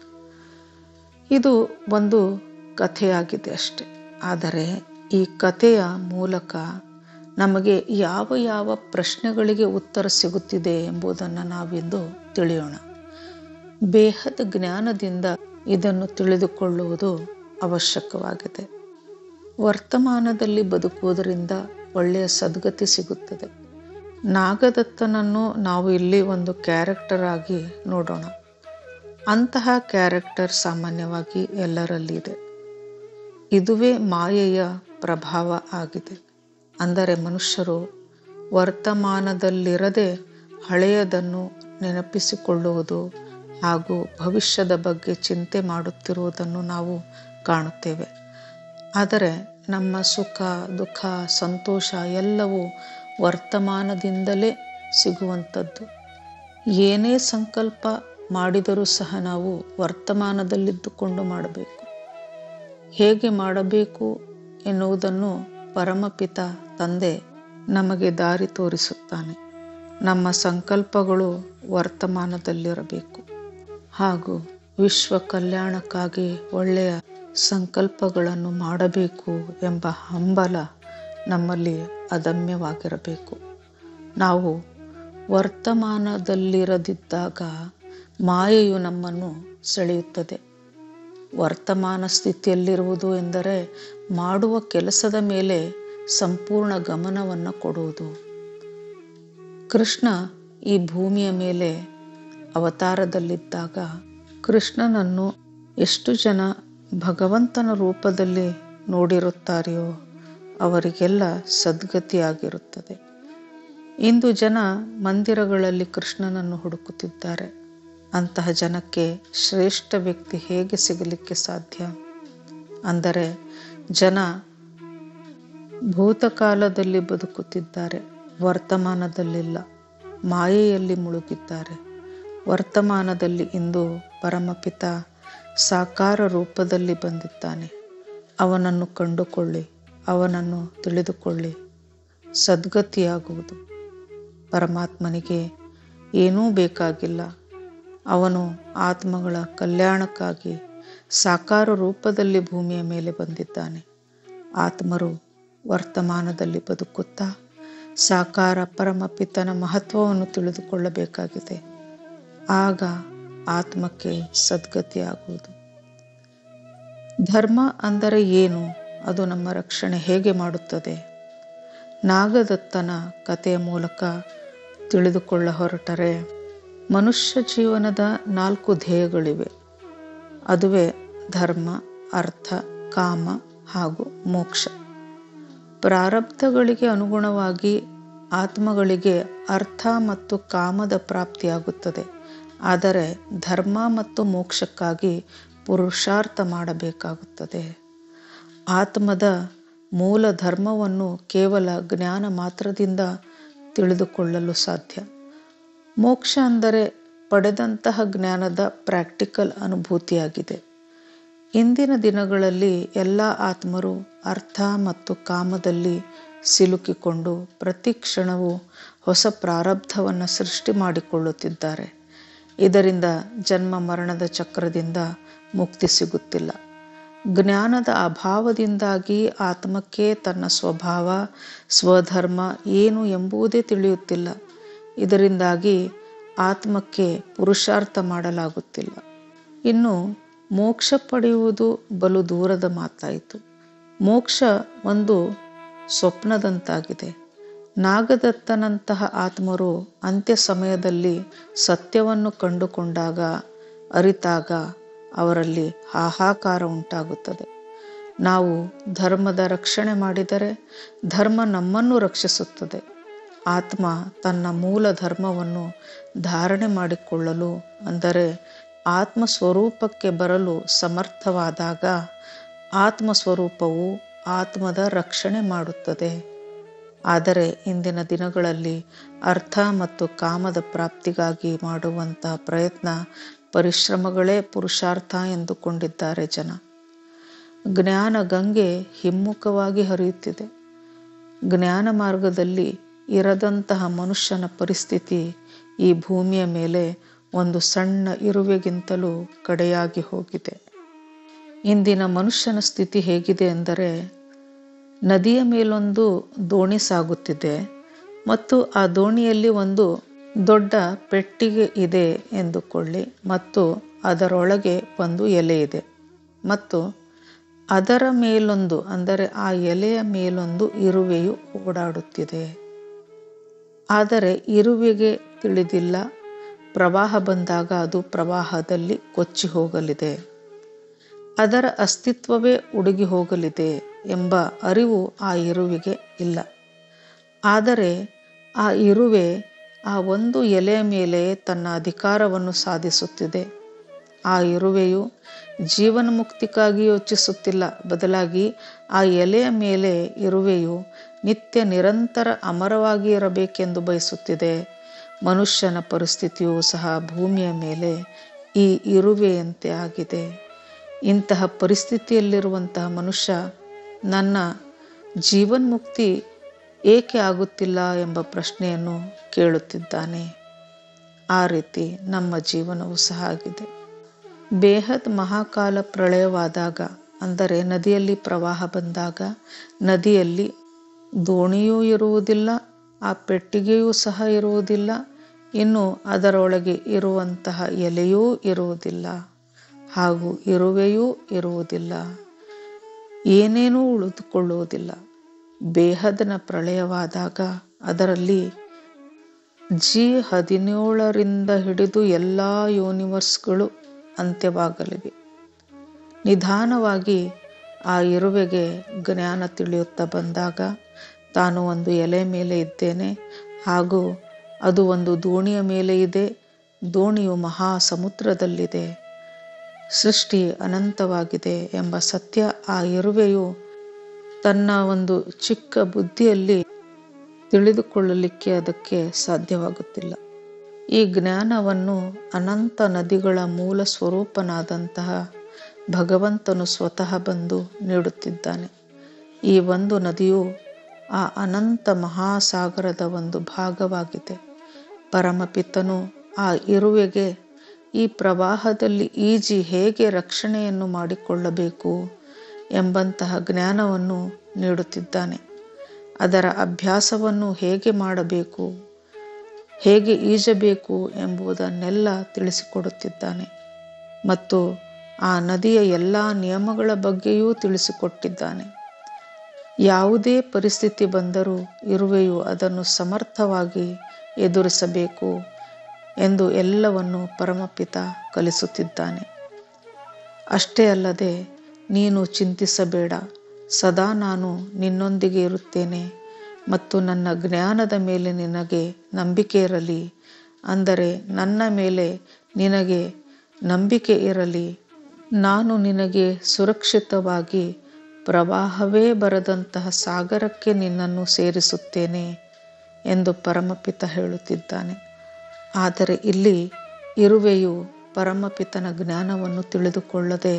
ಇದು ಒಂದು ಕಥೆಯಾಗಿದೆ ಅಷ್ಟೆ ಆದರೆ ಈ ಕಥೆಯ ಮೂಲಕ ನಮಗೆ ಯಾವ ಯಾವ ಪ್ರಶ್ನೆಗಳಿಗೆ ಉತ್ತರ ಸಿಗುತ್ತಿದೆ ಎಂಬುದನ್ನು ನಾವಿಂದು ತಿಳಿಯೋಣ ಬೇಹದ ಜ್ಞಾನದಿಂದ ಇದನ್ನು ತಿಳಿದುಕೊಳ್ಳುವುದು ಅವಶ್ಯಕವಾಗಿದೆ ವರ್ತಮಾನದಲ್ಲಿ ಬದುಕುವುದರಿಂದ ಒಳ್ಳೆಯ ಸದ್ಗತಿ ಸಿಗುತ್ತದೆ ನಾಗದತ್ತನನ್ನು ನಾವು ಇಲ್ಲಿ ಒಂದು ಕ್ಯಾರೆಕ್ಟರ್ ಆಗಿ ನೋಡೋಣ ಅಂತಹ ಕ್ಯಾರೆಕ್ಟರ್ ಸಾಮಾನ್ಯವಾಗಿ ಎಲ್ಲರಲ್ಲಿದೆ ಇದುವೇ ಮಾಯೆಯ ಪ್ರಭಾವ ಆಗಿದೆ ಅಂದರೆ ಮನುಷ್ಯರು ವರ್ತಮಾನದಲ್ಲಿರದೆ ಹಳೆಯದನ್ನು ನೆನಪಿಸಿಕೊಳ್ಳುವುದು ಹಾಗೂ ಭವಿಷ್ಯದ ಬಗ್ಗೆ ಚಿಂತೆ ಮಾಡುತ್ತಿರುವುದನ್ನು ನಾವು ಕಾಣುತ್ತೇವೆ ಆದರೆ ನಮ್ಮ ಸುಖ ದುಃಖ ಸಂತೋಷ ಎಲ್ಲವೂ ವರ್ತಮಾನದಿಂದಲೇ ಸಿಗುವಂಥದ್ದು ಏನೇ ಸಂಕಲ್ಪ ಮಾಡಿದರೂ ಸಹ ನಾವು ವರ್ತಮಾನದಲ್ಲಿದ್ದುಕೊಂಡು ಮಾಡಬೇಕು ಹೇಗೆ ಮಾಡಬೇಕು ಎನ್ನುವುದನ್ನು ಪರಮಪಿತ ತಂದೆ ನಮಗೆ ದಾರಿ ತೋರಿಸುತ್ತಾನೆ ನಮ್ಮ ಸಂಕಲ್ಪಗಳು ವರ್ತಮಾನದಲ್ಲಿರಬೇಕು ಹಾಗೂ ವಿಶ್ವ ಕಲ್ಯಾಣಕ್ಕಾಗಿ ಒಳ್ಳೆಯ ಸಂಕಲ್ಪಗಳನ್ನು ಮಾಡಬೇಕು ಎಂಬ ಹಂಬಲ ನಮ್ಮಲ್ಲಿ ಅದಮ್ಯವಾಗಿರಬೇಕು ನಾವು ವರ್ತಮಾನದಲ್ಲಿರದಿದ್ದಾಗ ಮಾಯೆಯು ನಮ್ಮನ್ನು ಸೆಳೆಯುತ್ತದೆ ವರ್ತಮಾನ ಸ್ಥಿತಿಯಲ್ಲಿರುವುದು ಎಂದರೆ ಮಾಡುವ ಕೆಲಸದ ಮೇಲೆ ಸಂಪೂರ್ಣ ಗಮನವನ್ನು ಕೊಡುವುದು ಕೃಷ್ಣ ಈ ಭೂಮಿಯ ಮೇಲೆ ಅವತಾರದಲ್ಲಿದ್ದಾಗ ಕೃಷ್ಣನನ್ನು ಎಷ್ಟು ಜನ ಭಗವಂತನ ರೂಪದಲ್ಲಿ ನೋಡಿರುತ್ತಾರೆಯೋ ಅವರಿಗೆಲ್ಲ ಸದ್ಗತಿಯಾಗಿರುತ್ತದೆ ಇಂದು ಜನ ಮಂದಿರಗಳಲ್ಲಿ ಕೃಷ್ಣನನ್ನು ಹುಡುಕುತ್ತಿದ್ದಾರೆ ಅಂತಹ ಜನಕ್ಕೆ ಶ್ರೇಷ್ಠ ವ್ಯಕ್ತಿ ಹೇಗೆ ಸಿಗಲಿಕ್ಕೆ ಸಾಧ್ಯ ಅಂದರೆ ಜನ ಭೂತಕಾಲದಲ್ಲಿ ಬದುಕುತ್ತಿದ್ದಾರೆ ವರ್ತಮಾನದಲ್ಲಿಲ್ಲ ಮಾಯೆಯಲ್ಲಿ ಮುಳುಗಿದ್ದಾರೆ ವರ್ತಮಾನದಲ್ಲಿ ಇಂದು ಪರಮಪಿತ ಸಾಕಾರ ರೂಪದಲ್ಲಿ ಬಂದಿದ್ದಾನೆ ಅವನನ್ನು ಕಂಡುಕೊಳ್ಳಿ ಅವನನ್ನು ತಿಳಿದುಕೊಳ್ಳಿ ಸದ್ಗತಿಯಾಗುವುದು ಪರಮಾತ್ಮನಿಗೆ ಏನೂ ಬೇಕಾಗಿಲ್ಲ ಅವನು ಆತ್ಮಗಳ ಕಲ್ಯಾಣಕ್ಕಾಗಿ ಸಾಕಾರ ರೂಪದಲ್ಲಿ ಭೂಮಿಯ ಮೇಲೆ ಬಂದಿದ್ದಾನೆ ಆತ್ಮರು ವರ್ತಮಾನದಲ್ಲಿ ಬದುಕುತ್ತಾ ಸಾಕಾರ ಪರಮಪಿತನ ಮಹತ್ವವನ್ನು ತಿಳಿದುಕೊಳ್ಳಬೇಕಾಗಿದೆ ಆಗ ಆತ್ಮಕ್ಕೆ ಸದ್ಗತಿ ಆಗುವುದು ಧರ್ಮ ಅಂದರೆ ಏನು ಅದು ನಮ್ಮ ರಕ್ಷಣೆ ಹೇಗೆ ಮಾಡುತ್ತದೆ ನಾಗದತ್ತನ ಕಥೆಯ ಮೂಲಕ ತಿಳಿದುಕೊಳ್ಳ ಹೊರಟರೆ ಮನುಷ್ಯ ಜೀವನದ ನಾಲ್ಕು ಧ್ಯೇಯಗಳಿವೆ ಅದುವೇ ಧರ್ಮ ಅರ್ಥ ಕಾಮ ಹಾಗೂ ಮೋಕ್ಷ ಪ್ರಾರಬ್ಧಗಳಿಗೆ ಅನುಗುಣವಾಗಿ ಆತ್ಮಗಳಿಗೆ ಅರ್ಥ ಮತ್ತು ಕಾಮದ ಪ್ರಾಪ್ತಿಯಾಗುತ್ತದೆ ಆದರೆ ಧರ್ಮ ಮತ್ತು ಮೋಕ್ಷಕ್ಕಾಗಿ ಪುರುಷಾರ್ಥ ಮಾಡಬೇಕಾಗುತ್ತದೆ ಆತ್ಮದ ಮೂಲ ಧರ್ಮವನ್ನು ಕೇವಲ ಜ್ಞಾನ ಮಾತ್ರದಿಂದ ತಿಳಿದುಕೊಳ್ಳಲು ಸಾಧ್ಯ ಮೋಕ್ಷ ಅಂದರೆ ಪಡೆದಂತಹ ಜ್ಞಾನದ ಪ್ರಾಕ್ಟಿಕಲ್ ಅನುಭೂತಿಯಾಗಿದೆ ಇಂದಿನ ದಿನಗಳಲ್ಲಿ ಎಲ್ಲ ಆತ್ಮರು ಅರ್ಥ ಮತ್ತು ಕಾಮದಲ್ಲಿ ಸಿಲುಕಿಕೊಂಡು ಪ್ರತಿ ಕ್ಷಣವೂ ಹೊಸ ಪ್ರಾರಬ್ಧವನ್ನು ಸೃಷ್ಟಿ ಮಾಡಿಕೊಳ್ಳುತ್ತಿದ್ದಾರೆ ಇದರಿಂದ ಜನ್ಮ ಮರಣದ ಚಕ್ರದಿಂದ ಮುಕ್ತಿ ಸಿಗುತ್ತಿಲ್ಲ ಜ್ಞಾನದ ಅಭಾವದಿಂದಾಗಿ ಆತ್ಮಕ್ಕೆ ತನ್ನ ಸ್ವಭಾವ ಸ್ವಧರ್ಮ ಏನು ಎಂಬುದೇ ತಿಳಿಯುತ್ತಿಲ್ಲ ಇದರಿಂದಾಗಿ ಆತ್ಮಕ್ಕೆ ಪುರುಷಾರ್ಥ ಮಾಡಲಾಗುತ್ತಿಲ್ಲ ಇನ್ನು ಮೋಕ್ಷ ಪಡೆಯುವುದು ಬಲು ದೂರದ ಮಾತಾಯಿತು ಮೋಕ್ಷ ಒಂದು ಸ್ವಪ್ನದಂತಾಗಿದೆ ನಾಗದತ್ತನಂತಹ ಆತ್ಮರು ಅಂತ್ಯ ಸಮಯದಲ್ಲಿ ಸತ್ಯವನ್ನು ಕಂಡುಕೊಂಡಾಗ ಅರಿತಾಗ ಅವರಲ್ಲಿ ಹಾಹಾಕಾರ ಉಂಟಾಗುತ್ತದೆ ನಾವು ಧರ್ಮದ ರಕ್ಷಣೆ ಮಾಡಿದರೆ ಧರ್ಮ ನಮ್ಮನ್ನು ರಕ್ಷಿಸುತ್ತದೆ ಆತ್ಮ ತನ್ನ ಮೂಲ ಧರ್ಮವನ್ನು ಧಾರಣೆ ಮಾಡಿಕೊಳ್ಳಲು ಅಂದರೆ ಆತ್ಮ ಸ್ವರೂಪಕ್ಕೆ ಬರಲು ಸಮರ್ಥವಾದಾಗ ಆತ್ಮ ಸ್ವರೂಪವು ಆತ್ಮದ ರಕ್ಷಣೆ ಮಾಡುತ್ತದೆ ಆದರೆ ಇಂದಿನ ದಿನಗಳಲ್ಲಿ ಅರ್ಥ ಮತ್ತು ಕಾಮದ ಪ್ರಾಪ್ತಿಗಾಗಿ ಮಾಡುವಂತಹ ಪ್ರಯತ್ನ ಪರಿಶ್ರಮಗಳೇ ಪುರುಷಾರ್ಥ ಎಂದುಕೊಂಡಿದ್ದಾರೆ ಜನ ಜ್ಞಾನ ಗಂಗೆ ಹಿಮ್ಮುಖವಾಗಿ ಹರಿಯುತ್ತಿದೆ ಜ್ಞಾನ ಮಾರ್ಗದಲ್ಲಿ ಇರದಂತಹ ಮನುಷ್ಯನ ಪರಿಸ್ಥಿತಿ ಈ ಭೂಮಿಯ ಮೇಲೆ ಒಂದು ಸಣ್ಣ ಇರುವೆಗಿಂತಲೂ ಕಡೆಯಾಗಿ ಹೋಗಿದೆ ಇಂದಿನ ಮನುಷ್ಯನ ಸ್ಥಿತಿ ಹೇಗಿದೆ ಎಂದರೆ ನದಿಯ ಮೇಲೊಂದು ದೋಣಿ ಸಾಗುತ್ತಿದೆ ಮತ್ತು ಆ ದೋಣಿಯಲ್ಲಿ ಒಂದು ದೊಡ್ಡ ಪೆಟ್ಟಿಗೆ ಇದೆ ಎಂದುಕೊಳ್ಳಿ ಮತ್ತು ಅದರೊಳಗೆ ಒಂದು ಎಲೆ ಇದೆ ಮತ್ತು ಅದರ ಮೇಲೊಂದು ಅಂದರೆ ಆ ಎಲೆಯ ಮೇಲೊಂದು ಇರುವೆಯು ಓಡಾಡುತ್ತಿದೆ ಆದರೆ ಇರುವೆಗೆ ತಿಳಿದಿಲ್ಲ ಪ್ರವಾಹ ಬಂದಾಗ ಅದು ಪ್ರವಾಹದಲ್ಲಿ ಕೊಚ್ಚಿ ಹೋಗಲಿದೆ ಅದರ ಅಸ್ತಿತ್ವವೇ ಉಡುಗಿ ಹೋಗಲಿದೆ ಎಂಬ ಅರಿವು ಆ ಇರುವಿಗೆ ಇಲ್ಲ ಆದರೆ ಆ ಇರುವೆ ಆ ಒಂದು ಎಲೆಯ ಮೇಲೆ ತನ್ನ ಅಧಿಕಾರವನ್ನು ಸಾಧಿಸುತ್ತಿದೆ ಆ ಇರುವೆಯು ಜೀವನ ಮುಕ್ತಿಗಾಗಿ ಯೋಚಿಸುತ್ತಿಲ್ಲ ಬದಲಾಗಿ ಆ ಎಲೆಯ ಮೇಲೆ ಇರುವೆಯು ನಿತ್ಯ ನಿರಂತರ ಅಮರವಾಗಿ ಇರಬೇಕೆಂದು ಬಯಸುತ್ತಿದೆ ಮನುಷ್ಯನ ಪರಿಸ್ಥಿತಿಯೂ ಸಹ ಭೂಮಿಯ ಮೇಲೆ ಈ ಇರುವೆಯಂತೆ ಆಗಿದೆ ಇಂತಹ ಪರಿಸ್ಥಿತಿಯಲ್ಲಿರುವಂತಹ ಮನುಷ್ಯ ನನ್ನ ಜೀವನ್ಮುಕ್ತಿ ಏಕೆ ಆಗುತ್ತಿಲ್ಲ ಎಂಬ ಪ್ರಶ್ನೆಯನ್ನು ಕೇಳುತ್ತಿದ್ದಾನೆ ಆ ರೀತಿ ನಮ್ಮ ಜೀವನವೂ ಸಹ ಆಗಿದೆ ಬೇಹದ್ ಮಹಾಕಾಲ ಪ್ರಳಯವಾದಾಗ ಅಂದರೆ ನದಿಯಲ್ಲಿ ಪ್ರವಾಹ ಬಂದಾಗ ನದಿಯಲ್ಲಿ ದೋಣಿಯೂ ಇರುವುದಿಲ್ಲ ಆ ಪೆಟ್ಟಿಗೆಯೂ ಸಹ ಇರುವುದಿಲ್ಲ ಇನ್ನು ಅದರೊಳಗೆ ಇರುವಂತಹ ಎಲೆಯೂ ಇರುವುದಿಲ್ಲ ಹಾಗೂ ಇರುವೆಯೂ ಇರುವುದಿಲ್ಲ ಏನೇನೂ ಉಳಿದುಕೊಳ್ಳುವುದಿಲ್ಲ ಬೇಹದನ ಪ್ರಳಯವಾದಾಗ ಅದರಲ್ಲಿ ಜಿ ಹದಿನೇಳರಿಂದ ಹಿಡಿದು ಎಲ್ಲ ಯೂನಿವರ್ಸ್ಗಳು ಅಂತ್ಯವಾಗಲಿವೆ ನಿಧಾನವಾಗಿ ಆ ಇರುವೆಗೆ ಜ್ಞಾನ ತಿಳಿಯುತ್ತಾ ಬಂದಾಗ ತಾನು ಒಂದು ಎಲೆ ಮೇಲೆ ಇದ್ದೇನೆ ಹಾಗೂ ಅದು ಒಂದು ದೋಣಿಯ ಮೇಲೆ ಇದೆ ದೋಣಿಯು ಮಹಾ ಸಮುದ್ರದಲ್ಲಿದೆ ಸೃಷ್ಟಿ ಅನಂತವಾಗಿದೆ ಎಂಬ ಸತ್ಯ ಆ ಇರುವೆಯು ತನ್ನ ಒಂದು ಚಿಕ್ಕ ಬುದ್ಧಿಯಲ್ಲಿ ತಿಳಿದುಕೊಳ್ಳಲಿಕ್ಕೆ ಅದಕ್ಕೆ ಸಾಧ್ಯವಾಗುತ್ತಿಲ್ಲ ಈ ಜ್ಞಾನವನ್ನು ಅನಂತ ನದಿಗಳ ಮೂಲ ಸ್ವರೂಪನಾದಂತಹ ಭಗವಂತನು ಸ್ವತಃ ಬಂದು ನೀಡುತ್ತಿದ್ದಾನೆ ಈ ಒಂದು ನದಿಯು ಆ ಅನಂತ ಮಹಾಸಾಗರದ ಒಂದು ಭಾಗವಾಗಿದೆ ಪರಮಪಿತನು ಆ ಇರುವೆಗೆ ಈ ಪ್ರವಾಹದಲ್ಲಿ ಈಜಿ ಹೇಗೆ ರಕ್ಷಣೆಯನ್ನು ಮಾಡಿಕೊಳ್ಳಬೇಕು ಎಂಬಂತಹ ಜ್ಞಾನವನ್ನು ನೀಡುತ್ತಿದ್ದಾನೆ ಅದರ ಅಭ್ಯಾಸವನ್ನು ಹೇಗೆ ಮಾಡಬೇಕು ಹೇಗೆ ಈಜಬೇಕು ಎಂಬುದನ್ನೆಲ್ಲ ತಿಳಿಸಿಕೊಡುತ್ತಿದ್ದಾನೆ ಮತ್ತು ಆ ನದಿಯ ಎಲ್ಲ ನಿಯಮಗಳ ಬಗ್ಗೆಯೂ ತಿಳಿಸಿಕೊಟ್ಟಿದ್ದಾನೆ ಯಾವುದೇ ಪರಿಸ್ಥಿತಿ ಬಂದರೂ ಇರುವೆಯು ಅದನ್ನು ಸಮರ್ಥವಾಗಿ ಎದುರಿಸಬೇಕು ಎಂದು ಎಲ್ಲವನ್ನು ಪರಮಪಿತ ಕಲಿಸುತ್ತಿದ್ದಾನೆ ಅಷ್ಟೇ ಅಲ್ಲದೆ ನೀನು ಚಿಂತಿಸಬೇಡ ಸದಾ ನಾನು ನಿನ್ನೊಂದಿಗೆ ಇರುತ್ತೇನೆ ಮತ್ತು ನನ್ನ ಜ್ಞಾನದ ಮೇಲೆ ನಿನಗೆ ನಂಬಿಕೆ ಇರಲಿ ಅಂದರೆ ನನ್ನ ಮೇಲೆ ನಿನಗೆ ನಂಬಿಕೆ ಇರಲಿ ನಾನು ನಿನಗೆ ಸುರಕ್ಷಿತವಾಗಿ ಪ್ರವಾಹವೇ ಬರದಂತಹ ಸಾಗರಕ್ಕೆ ನಿನ್ನನ್ನು ಸೇರಿಸುತ್ತೇನೆ ಎಂದು ಪರಮಪಿತ ಹೇಳುತ್ತಿದ್ದಾನೆ ಆದರೆ ಇಲ್ಲಿ ಇರುವೆಯು ಪರಮಪಿತನ ಜ್ಞಾನವನ್ನು ತಿಳಿದುಕೊಳ್ಳದೆ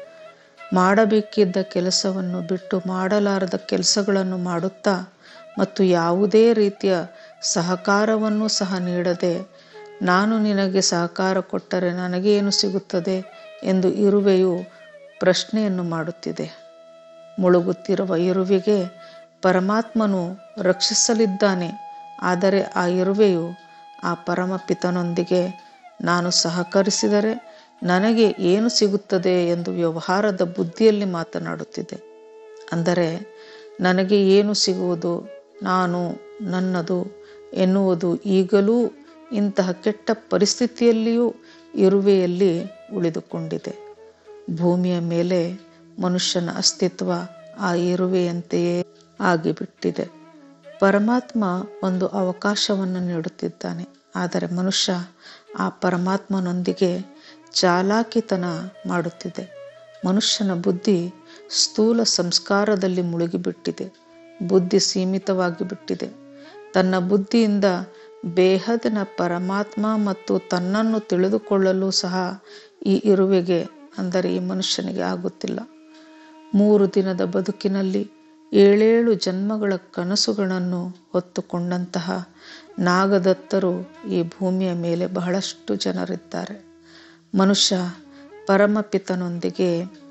ಮಾಡಬೇಕಿದ್ದ ಕೆಲಸವನ್ನು ಬಿಟ್ಟು ಮಾಡಲಾರದ ಕೆಲಸಗಳನ್ನು ಮಾಡುತ್ತಾ ಮತ್ತು ಯಾವುದೇ ರೀತಿಯ ಸಹಕಾರವನ್ನು ಸಹ ನೀಡದೆ ನಾನು ನಿನಗೆ ಸಹಕಾರ ಕೊಟ್ಟರೆ ನನಗೇನು ಸಿಗುತ್ತದೆ ಎಂದು ಇರುವೆಯು ಪ್ರಶ್ನೆಯನ್ನು ಮಾಡುತ್ತಿದೆ ಮುಳುಗುತ್ತಿರುವ ಇರುವೆಗೆ ಪರಮಾತ್ಮನು ರಕ್ಷಿಸಲಿದ್ದಾನೆ ಆದರೆ ಆ ಇರುವೆಯು ಆ ಪರಮಪಿತನೊಂದಿಗೆ ನಾನು ಸಹಕರಿಸಿದರೆ ನನಗೆ ಏನು ಸಿಗುತ್ತದೆ ಎಂದು ವ್ಯವಹಾರದ ಬುದ್ಧಿಯಲ್ಲಿ ಮಾತನಾಡುತ್ತಿದೆ ಅಂದರೆ ನನಗೆ ಏನು ಸಿಗುವುದು ನಾನು ನನ್ನದು ಎನ್ನುವುದು ಈಗಲೂ ಇಂತಹ ಕೆಟ್ಟ ಪರಿಸ್ಥಿತಿಯಲ್ಲಿಯೂ ಇರುವೆಯಲ್ಲಿ ಉಳಿದುಕೊಂಡಿದೆ ಭೂಮಿಯ ಮೇಲೆ ಮನುಷ್ಯನ ಅಸ್ತಿತ್ವ ಆ ಇರುವೆಯಂತೆಯೇ ಆಗಿಬಿಟ್ಟಿದೆ ಪರಮಾತ್ಮ ಒಂದು ಅವಕಾಶವನ್ನು ನೀಡುತ್ತಿದ್ದಾನೆ ಆದರೆ ಮನುಷ್ಯ ಆ ಪರಮಾತ್ಮನೊಂದಿಗೆ ಚಾಲಾಕಿತನ ಮಾಡುತ್ತಿದೆ ಮನುಷ್ಯನ ಬುದ್ಧಿ ಸ್ಥೂಲ ಸಂಸ್ಕಾರದಲ್ಲಿ ಮುಳುಗಿಬಿಟ್ಟಿದೆ ಬುದ್ಧಿ ಸೀಮಿತವಾಗಿ ಬಿಟ್ಟಿದೆ ತನ್ನ ಬುದ್ಧಿಯಿಂದ ಬೇಹದಿನ ಪರಮಾತ್ಮ ಮತ್ತು ತನ್ನನ್ನು ತಿಳಿದುಕೊಳ್ಳಲು ಸಹ ಈ ಇರುವೆಗೆ ಅಂದರೆ ಈ ಮನುಷ್ಯನಿಗೆ ಆಗುತ್ತಿಲ್ಲ ಮೂರು ದಿನದ ಬದುಕಿನಲ್ಲಿ ಏಳೇಳು ಜನ್ಮಗಳ ಕನಸುಗಳನ್ನು ಹೊತ್ತುಕೊಂಡಂತಹ ನಾಗದತ್ತರು ಈ ಭೂಮಿಯ ಮೇಲೆ ಬಹಳಷ್ಟು ಜನರಿದ್ದಾರೆ ಮನುಷ್ಯ ಪರಮಪಿತನೊಂದಿಗೆ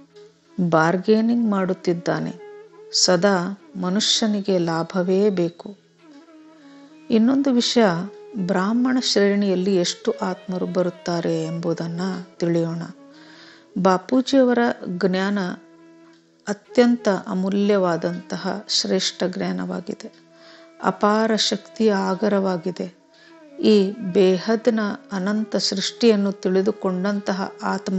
ಬಾರ್ಗೇನಿಂಗ್ ಮಾಡುತ್ತಿದ್ದಾನೆ ಸದಾ ಮನುಷ್ಯನಿಗೆ ಲಾಭವೇ ಬೇಕು ಇನ್ನೊಂದು ವಿಷಯ ಬ್ರಾಹ್ಮಣ ಶ್ರೇಣಿಯಲ್ಲಿ ಎಷ್ಟು ಆತ್ಮರು ಬರುತ್ತಾರೆ ಎಂಬುದನ್ನು ತಿಳಿಯೋಣ ಬಾಪೂಜಿಯವರ ಜ್ಞಾನ ಅತ್ಯಂತ ಅಮೂಲ್ಯವಾದಂತಹ ಶ್ರೇಷ್ಠ ಜ್ಞಾನವಾಗಿದೆ ಅಪಾರ ಶಕ್ತಿಯ ಆಗರವಾಗಿದೆ ಈ ಬೇಹದ್ನ ಅನಂತ ಸೃಷ್ಟಿಯನ್ನು ತಿಳಿದುಕೊಂಡಂತಹ ಆತ್ಮ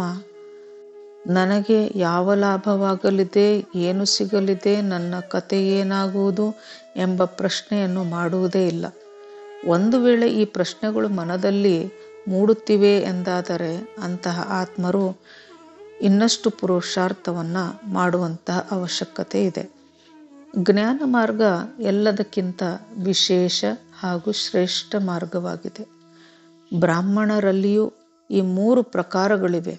ನನಗೆ ಯಾವ ಲಾಭವಾಗಲಿದೆ ಏನು ಸಿಗಲಿದೆ ನನ್ನ ಕತೆ ಏನಾಗುವುದು ಎಂಬ ಪ್ರಶ್ನೆಯನ್ನು ಮಾಡುವುದೇ ಇಲ್ಲ ಒಂದು ವೇಳೆ ಈ ಪ್ರಶ್ನೆಗಳು ಮನದಲ್ಲಿ ಮೂಡುತ್ತಿವೆ ಎಂದಾದರೆ ಅಂತಹ ಆತ್ಮರು ಇನ್ನಷ್ಟು ಪುರುಷಾರ್ಥವನ್ನು ಮಾಡುವಂತಹ ಅವಶ್ಯಕತೆ ಇದೆ ಜ್ಞಾನ ಮಾರ್ಗ ಎಲ್ಲದಕ್ಕಿಂತ ವಿಶೇಷ ಹಾಗೂ ಶ್ರೇಷ್ಠ ಮಾರ್ಗವಾಗಿದೆ ಬ್ರಾಹ್ಮಣರಲ್ಲಿಯೂ ಈ ಮೂರು ಪ್ರಕಾರಗಳಿವೆ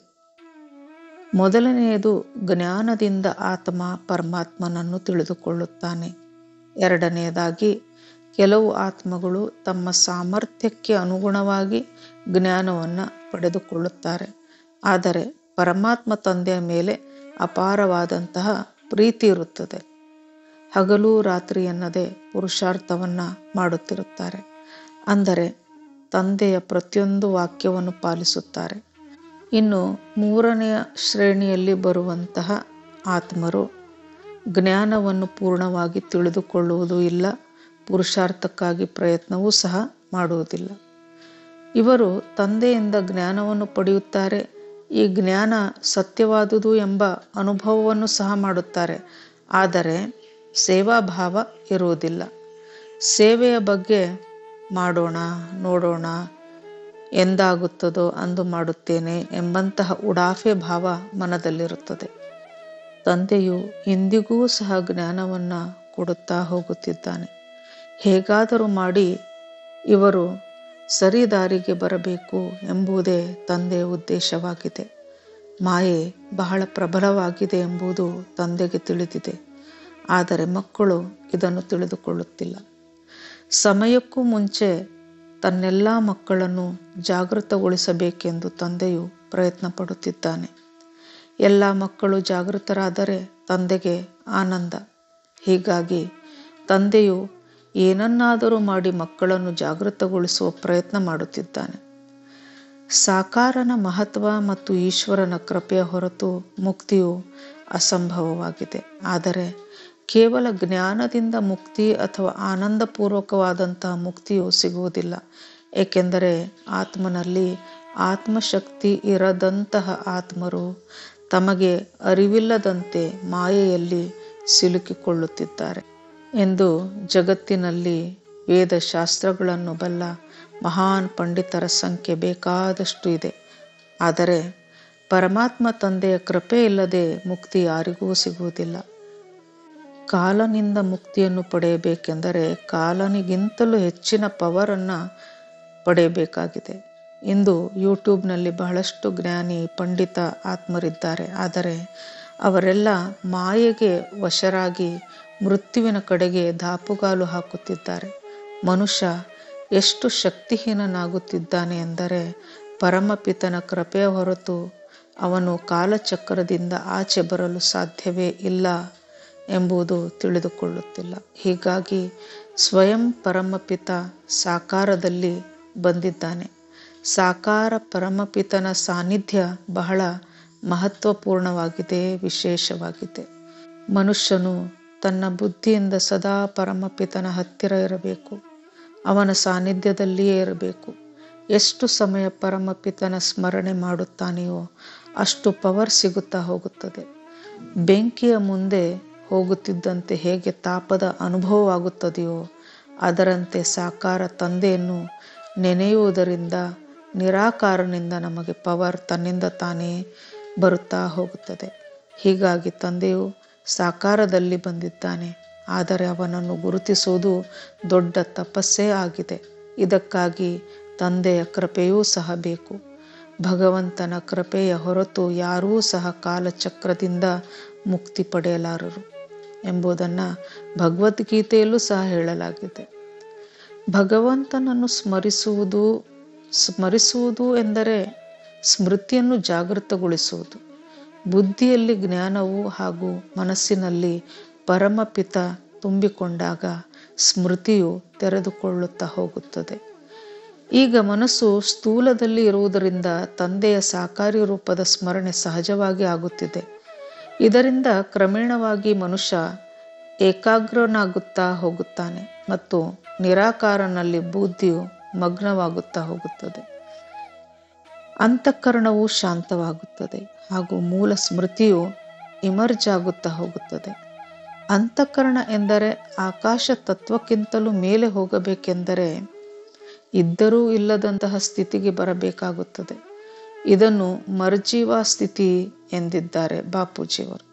ಮೊದಲನೆಯದು ಜ್ಞಾನದಿಂದ ಆತ್ಮ ಪರಮಾತ್ಮನನ್ನು ತಿಳಿದುಕೊಳ್ಳುತ್ತಾನೆ ಎರಡನೆಯದಾಗಿ ಕೆಲವು ಆತ್ಮಗಳು ತಮ್ಮ ಸಾಮರ್ಥ್ಯಕ್ಕೆ ಅನುಗುಣವಾಗಿ ಜ್ಞಾನವನ್ನು ಪಡೆದುಕೊಳ್ಳುತ್ತಾರೆ ಆದರೆ ಪರಮಾತ್ಮ ತಂದೆಯ ಮೇಲೆ ಅಪಾರವಾದಂತಹ ಪ್ರೀತಿ ಇರುತ್ತದೆ ಹಗಲು ರಾತ್ರಿ ಎನ್ನದೆ ಪುರುಷಾರ್ಥವನ್ನು ಮಾಡುತ್ತಿರುತ್ತಾರೆ ಅಂದರೆ ತಂದೆಯ ಪ್ರತಿಯೊಂದು ವಾಕ್ಯವನ್ನು ಪಾಲಿಸುತ್ತಾರೆ ಇನ್ನು ಮೂರನೆಯ ಶ್ರೇಣಿಯಲ್ಲಿ ಬರುವಂತಹ ಆತ್ಮರು ಜ್ಞಾನವನ್ನು ಪೂರ್ಣವಾಗಿ ತಿಳಿದುಕೊಳ್ಳುವುದೂ ಇಲ್ಲ ಪುರುಷಾರ್ಥಕ್ಕಾಗಿ ಪ್ರಯತ್ನವೂ ಸಹ ಮಾಡುವುದಿಲ್ಲ ಇವರು ತಂದೆಯಿಂದ ಜ್ಞಾನವನ್ನು ಪಡೆಯುತ್ತಾರೆ ಈ ಜ್ಞಾನ ಸತ್ಯವಾದುದು ಎಂಬ ಅನುಭವವನ್ನು ಸಹ ಮಾಡುತ್ತಾರೆ ಆದರೆ ಸೇವಾಭಾವ ಇರುವುದಿಲ್ಲ ಸೇವೆಯ ಬಗ್ಗೆ ಮಾಡೋಣ ನೋಡೋಣ ಎಂದಾಗುತ್ತದೋ ಅಂದು ಮಾಡುತ್ತೇನೆ ಎಂಬಂತಹ ಉಡಾಫೆ ಭಾವ ಮನದಲ್ಲಿರುತ್ತದೆ ತಂದೆಯು ಇಂದಿಗೂ ಸಹ ಜ್ಞಾನವನ್ನು ಕೊಡುತ್ತಾ ಹೋಗುತ್ತಿದ್ದಾನೆ ಹೇಗಾದರೂ ಮಾಡಿ ಇವರು ಸರಿ ದಾರಿಗೆ ಬರಬೇಕು ಎಂಬುದೇ ತಂದೆಯ ಉದ್ದೇಶವಾಗಿದೆ ಮಾಯೆ ಬಹಳ ಪ್ರಬಲವಾಗಿದೆ ಎಂಬುದು ತಂದೆಗೆ ತಿಳಿದಿದೆ ಆದರೆ ಮಕ್ಕಳು ಇದನ್ನು ತಿಳಿದುಕೊಳ್ಳುತ್ತಿಲ್ಲ ಸಮಯಕ್ಕೂ ಮುಂಚೆ ತನ್ನೆಲ್ಲ ಮಕ್ಕಳನ್ನು ಜಾಗೃತಗೊಳಿಸಬೇಕೆಂದು ತಂದೆಯು ಪ್ರಯತ್ನ ಪಡುತ್ತಿದ್ದಾನೆ ಎಲ್ಲ ಮಕ್ಕಳು ಜಾಗೃತರಾದರೆ ತಂದೆಗೆ ಆನಂದ ಹೀಗಾಗಿ ತಂದೆಯು ಏನನ್ನಾದರೂ ಮಾಡಿ ಮಕ್ಕಳನ್ನು ಜಾಗೃತಗೊಳಿಸುವ ಪ್ರಯತ್ನ ಮಾಡುತ್ತಿದ್ದಾನೆ ಸಾಕಾರನ ಮಹತ್ವ ಮತ್ತು ಈಶ್ವರನ ಕೃಪೆಯ ಹೊರತು ಮುಕ್ತಿಯು ಅಸಂಭವವಾಗಿದೆ ಆದರೆ ಕೇವಲ ಜ್ಞಾನದಿಂದ ಮುಕ್ತಿ ಅಥವಾ ಆನಂದಪೂರ್ವಕವಾದಂತಹ ಮುಕ್ತಿಯು ಸಿಗುವುದಿಲ್ಲ ಏಕೆಂದರೆ ಆತ್ಮನಲ್ಲಿ ಆತ್ಮಶಕ್ತಿ ಇರದಂತಹ ಆತ್ಮರು ತಮಗೆ ಅರಿವಿಲ್ಲದಂತೆ ಮಾಯೆಯಲ್ಲಿ ಸಿಲುಕಿಕೊಳ್ಳುತ್ತಿದ್ದಾರೆ ಎಂದು ಜಗತ್ತಿನಲ್ಲಿ ವೇದಶಾಸ್ತ್ರಗಳನ್ನು ಬಲ್ಲ ಮಹಾನ್ ಪಂಡಿತರ ಸಂಖ್ಯೆ ಬೇಕಾದಷ್ಟು ಇದೆ ಆದರೆ ಪರಮಾತ್ಮ ತಂದೆಯ ಕೃಪೆ ಇಲ್ಲದೆ ಮುಕ್ತಿ ಯಾರಿಗೂ ಸಿಗುವುದಿಲ್ಲ ಕಾಲನಿಂದ ಮುಕ್ತಿಯನ್ನು ಪಡೆಯಬೇಕೆಂದರೆ ಕಾಲನಿಗಿಂತಲೂ ಹೆಚ್ಚಿನ ಪವರನ್ನು ಪಡೆಯಬೇಕಾಗಿದೆ ಇಂದು ಯೂಟ್ಯೂಬ್ನಲ್ಲಿ ಬಹಳಷ್ಟು ಜ್ಞಾನಿ ಪಂಡಿತ ಆತ್ಮರಿದ್ದಾರೆ ಆದರೆ ಅವರೆಲ್ಲ ಮಾಯೆಗೆ ವಶರಾಗಿ ಮೃತ್ಯುವಿನ ಕಡೆಗೆ ದಾಪುಗಾಲು ಹಾಕುತ್ತಿದ್ದಾರೆ ಮನುಷ್ಯ ಎಷ್ಟು ಶಕ್ತಿಹೀನನಾಗುತ್ತಿದ್ದಾನೆ ಎಂದರೆ ಪರಮಪಿತನ ಕೃಪೆಯ ಹೊರತು ಅವನು ಕಾಲಚಕ್ರದಿಂದ ಆಚೆ ಬರಲು ಸಾಧ್ಯವೇ ಇಲ್ಲ ಎಂಬುದು ತಿಳಿದುಕೊಳ್ಳುತ್ತಿಲ್ಲ ಹೀಗಾಗಿ ಸ್ವಯಂ ಪರಮಪಿತ ಸಾಕಾರದಲ್ಲಿ ಬಂದಿದ್ದಾನೆ ಸಾಕಾರ ಪರಮಪಿತನ ಸಾನ್ನಿಧ್ಯ ಬಹಳ ಮಹತ್ವಪೂರ್ಣವಾಗಿದೆ ವಿಶೇಷವಾಗಿದೆ ಮನುಷ್ಯನು ತನ್ನ ಬುದ್ಧಿಯಿಂದ ಸದಾ ಪರಮಪಿತನ ಹತ್ತಿರ ಇರಬೇಕು ಅವನ ಸಾನ್ನಿಧ್ಯದಲ್ಲಿಯೇ ಇರಬೇಕು ಎಷ್ಟು ಸಮಯ ಪರಮಪಿತನ ಸ್ಮರಣೆ ಮಾಡುತ್ತಾನೆಯೋ ಅಷ್ಟು ಪವರ್ ಸಿಗುತ್ತಾ ಹೋಗುತ್ತದೆ ಬೆಂಕಿಯ ಮುಂದೆ ಹೋಗುತ್ತಿದ್ದಂತೆ ಹೇಗೆ ತಾಪದ ಅನುಭವವಾಗುತ್ತದೆಯೋ ಅದರಂತೆ ಸಾಕಾರ ತಂದೆಯನ್ನು ನೆನೆಯುವುದರಿಂದ ನಿರಾಕಾರನಿಂದ ನಮಗೆ ಪವರ್ ತನ್ನಿಂದ ತಾನೇ ಬರುತ್ತಾ ಹೋಗುತ್ತದೆ ಹೀಗಾಗಿ ತಂದೆಯು ಸಾಕಾರದಲ್ಲಿ ಬಂದಿದ್ದಾನೆ ಆದರೆ ಅವನನ್ನು ಗುರುತಿಸುವುದು ದೊಡ್ಡ ತಪಸ್ಸೇ ಆಗಿದೆ ಇದಕ್ಕಾಗಿ ತಂದೆಯ ಕೃಪೆಯೂ ಸಹ ಬೇಕು ಭಗವಂತನ ಕೃಪೆಯ ಹೊರತು ಯಾರೂ ಸಹ ಕಾಲಚಕ್ರದಿಂದ ಮುಕ್ತಿ ಪಡೆಯಲಾರರು ಎಂಬುದನ್ನು ಭಗವದ್ಗೀತೆಯಲ್ಲೂ ಸಹ ಹೇಳಲಾಗಿದೆ ಭಗವಂತನನ್ನು ಸ್ಮರಿಸುವುದು ಸ್ಮರಿಸುವುದು ಎಂದರೆ ಸ್ಮೃತಿಯನ್ನು ಜಾಗೃತಗೊಳಿಸುವುದು ಬುದ್ಧಿಯಲ್ಲಿ ಜ್ಞಾನವು ಹಾಗೂ ಮನಸ್ಸಿನಲ್ಲಿ ಪರಮಪಿತ ತುಂಬಿಕೊಂಡಾಗ ಸ್ಮೃತಿಯು ತೆರೆದುಕೊಳ್ಳುತ್ತಾ ಹೋಗುತ್ತದೆ ಈಗ ಮನಸ್ಸು ಸ್ಥೂಲದಲ್ಲಿ ಇರುವುದರಿಂದ ತಂದೆಯ ಸಾಕಾರಿ ರೂಪದ ಸ್ಮರಣೆ ಸಹಜವಾಗಿ ಆಗುತ್ತಿದೆ ಇದರಿಂದ ಕ್ರಮೇಣವಾಗಿ ಮನುಷ್ಯ ಏಕಾಗ್ರನಾಗುತ್ತಾ ಹೋಗುತ್ತಾನೆ ಮತ್ತು ನಿರಾಕಾರನಲ್ಲಿ ಬುದ್ಧಿಯು ಮಗ್ನವಾಗುತ್ತಾ ಹೋಗುತ್ತದೆ ಅಂತಃಕರಣವು ಶಾಂತವಾಗುತ್ತದೆ ಹಾಗೂ ಮೂಲ ಸ್ಮೃತಿಯು ಇಮರ್ಜ್ ಆಗುತ್ತಾ ಹೋಗುತ್ತದೆ ಅಂತಃಕರಣ ಎಂದರೆ ಆಕಾಶ ತತ್ವಕ್ಕಿಂತಲೂ ಮೇಲೆ ಹೋಗಬೇಕೆಂದರೆ ಇದ್ದರೂ ಇಲ್ಲದಂತಹ ಸ್ಥಿತಿಗೆ ಬರಬೇಕಾಗುತ್ತದೆ ಇದನ್ನು ಮರ್ಜೀವ ಸ್ಥಿತಿ ಎಂದಿದ್ದಾರೆ ಬಾಪೂಜಿಯವರು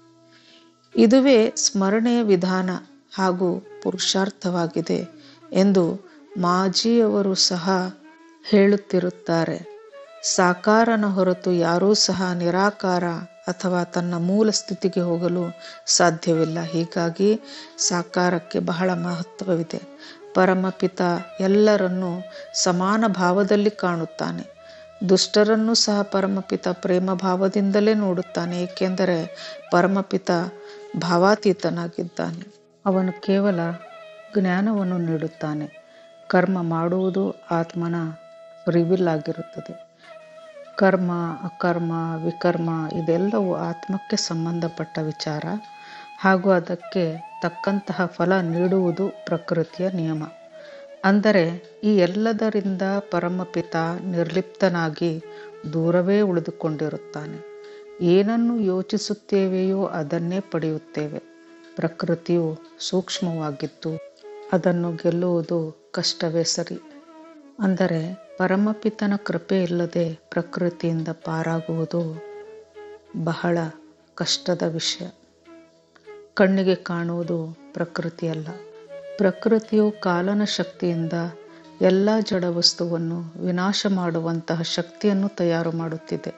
ಇದುವೇ ಸ್ಮರಣೆಯ ವಿಧಾನ ಹಾಗೂ ಪುರುಷಾರ್ಥವಾಗಿದೆ ಎಂದು ಮಾಜಿಯವರು ಸಹ ಹೇಳುತ್ತಿರುತ್ತಾರೆ ಸಾಕಾರನ ಹೊರತು ಯಾರೂ ಸಹ ನಿರಾಕಾರ ಅಥವಾ ತನ್ನ ಮೂಲ ಸ್ಥಿತಿಗೆ ಹೋಗಲು ಸಾಧ್ಯವಿಲ್ಲ ಹೀಗಾಗಿ ಸಾಕಾರಕ್ಕೆ ಬಹಳ ಮಹತ್ವವಿದೆ ಪರಮಪಿತ ಎಲ್ಲರನ್ನೂ ಸಮಾನ ಭಾವದಲ್ಲಿ ಕಾಣುತ್ತಾನೆ ದುಷ್ಟರನ್ನು ಸಹ ಪರಮಪಿತ ಪ್ರೇಮ ಭಾವದಿಂದಲೇ ನೋಡುತ್ತಾನೆ ಏಕೆಂದರೆ ಪರಮಪಿತ ಭಾವಾತೀತನಾಗಿದ್ದಾನೆ ಅವನು ಕೇವಲ ಜ್ಞಾನವನ್ನು ನೀಡುತ್ತಾನೆ ಕರ್ಮ ಮಾಡುವುದು ಆತ್ಮನ ರಿವಿಲ್ ಆಗಿರುತ್ತದೆ ಕರ್ಮ ಅಕರ್ಮ ವಿಕರ್ಮ ಇದೆಲ್ಲವೂ ಆತ್ಮಕ್ಕೆ ಸಂಬಂಧಪಟ್ಟ ವಿಚಾರ ಹಾಗೂ ಅದಕ್ಕೆ ತಕ್ಕಂತಹ ಫಲ ನೀಡುವುದು ಪ್ರಕೃತಿಯ ನಿಯಮ ಅಂದರೆ ಈ ಎಲ್ಲದರಿಂದ ಪರಮಪಿತ ನಿರ್ಲಿಪ್ತನಾಗಿ ದೂರವೇ ಉಳಿದುಕೊಂಡಿರುತ್ತಾನೆ ಏನನ್ನು ಯೋಚಿಸುತ್ತೇವೆಯೋ ಅದನ್ನೇ ಪಡೆಯುತ್ತೇವೆ ಪ್ರಕೃತಿಯು ಸೂಕ್ಷ್ಮವಾಗಿದ್ದು ಅದನ್ನು ಗೆಲ್ಲುವುದು ಕಷ್ಟವೇ ಸರಿ ಅಂದರೆ ಪರಮಪಿತನ ಕೃಪೆ ಇಲ್ಲದೆ ಪ್ರಕೃತಿಯಿಂದ ಪಾರಾಗುವುದು ಬಹಳ ಕಷ್ಟದ ವಿಷಯ ಕಣ್ಣಿಗೆ ಕಾಣುವುದು ಪ್ರಕೃತಿಯಲ್ಲ ಪ್ರಕೃತಿಯು ಕಾಲನ ಶಕ್ತಿಯಿಂದ ಎಲ್ಲ ಜಡ ವಸ್ತುವನ್ನು ವಿನಾಶ ಮಾಡುವಂತಹ ಶಕ್ತಿಯನ್ನು ತಯಾರು ಮಾಡುತ್ತಿದೆ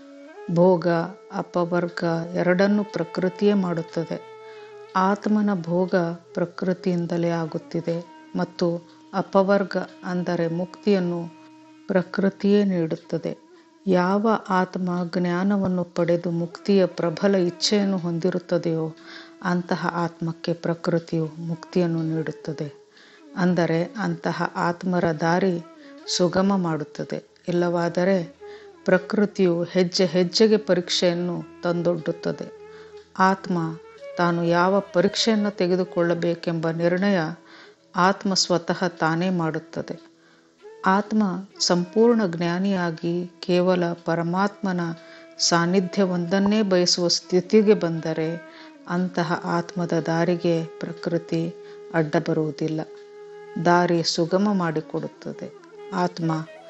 ಭೋಗ ಅಪವರ್ಗ ಎರಡನ್ನೂ ಪ್ರಕೃತಿಯೇ ಮಾಡುತ್ತದೆ ಆತ್ಮನ ಭೋಗ ಪ್ರಕೃತಿಯಿಂದಲೇ ಆಗುತ್ತಿದೆ ಮತ್ತು ಅಪವರ್ಗ ಅಂದರೆ ಮುಕ್ತಿಯನ್ನು ಪ್ರಕೃತಿಯೇ ನೀಡುತ್ತದೆ ಯಾವ ಆತ್ಮ ಜ್ಞಾನವನ್ನು ಪಡೆದು ಮುಕ್ತಿಯ ಪ್ರಬಲ ಇಚ್ಛೆಯನ್ನು ಹೊಂದಿರುತ್ತದೆಯೋ ಅಂತಹ ಆತ್ಮಕ್ಕೆ ಪ್ರಕೃತಿಯು ಮುಕ್ತಿಯನ್ನು ನೀಡುತ್ತದೆ ಅಂದರೆ ಅಂತಹ ಆತ್ಮರ ದಾರಿ ಸುಗಮ ಮಾಡುತ್ತದೆ ಇಲ್ಲವಾದರೆ ಪ್ರಕೃತಿಯು ಹೆಜ್ಜೆ ಹೆಜ್ಜೆಗೆ ಪರೀಕ್ಷೆಯನ್ನು ತಂದೊಡ್ಡುತ್ತದೆ ಆತ್ಮ ತಾನು ಯಾವ ಪರೀಕ್ಷೆಯನ್ನು ತೆಗೆದುಕೊಳ್ಳಬೇಕೆಂಬ ನಿರ್ಣಯ ಆತ್ಮ ಸ್ವತಃ ತಾನೇ ಮಾಡುತ್ತದೆ ಆತ್ಮ ಸಂಪೂರ್ಣ ಜ್ಞಾನಿಯಾಗಿ ಕೇವಲ ಪರಮಾತ್ಮನ ಸಾನ್ನಿಧ್ಯವೊಂದನ್ನೇ ಬಯಸುವ ಸ್ಥಿತಿಗೆ ಬಂದರೆ ಅಂತಹ ಆತ್ಮದ ದಾರಿಗೆ ಪ್ರಕೃತಿ ಅಡ್ಡ ಬರುವುದಿಲ್ಲ ದಾರಿ ಸುಗಮ ಮಾಡಿಕೊಡುತ್ತದೆ ಆತ್ಮ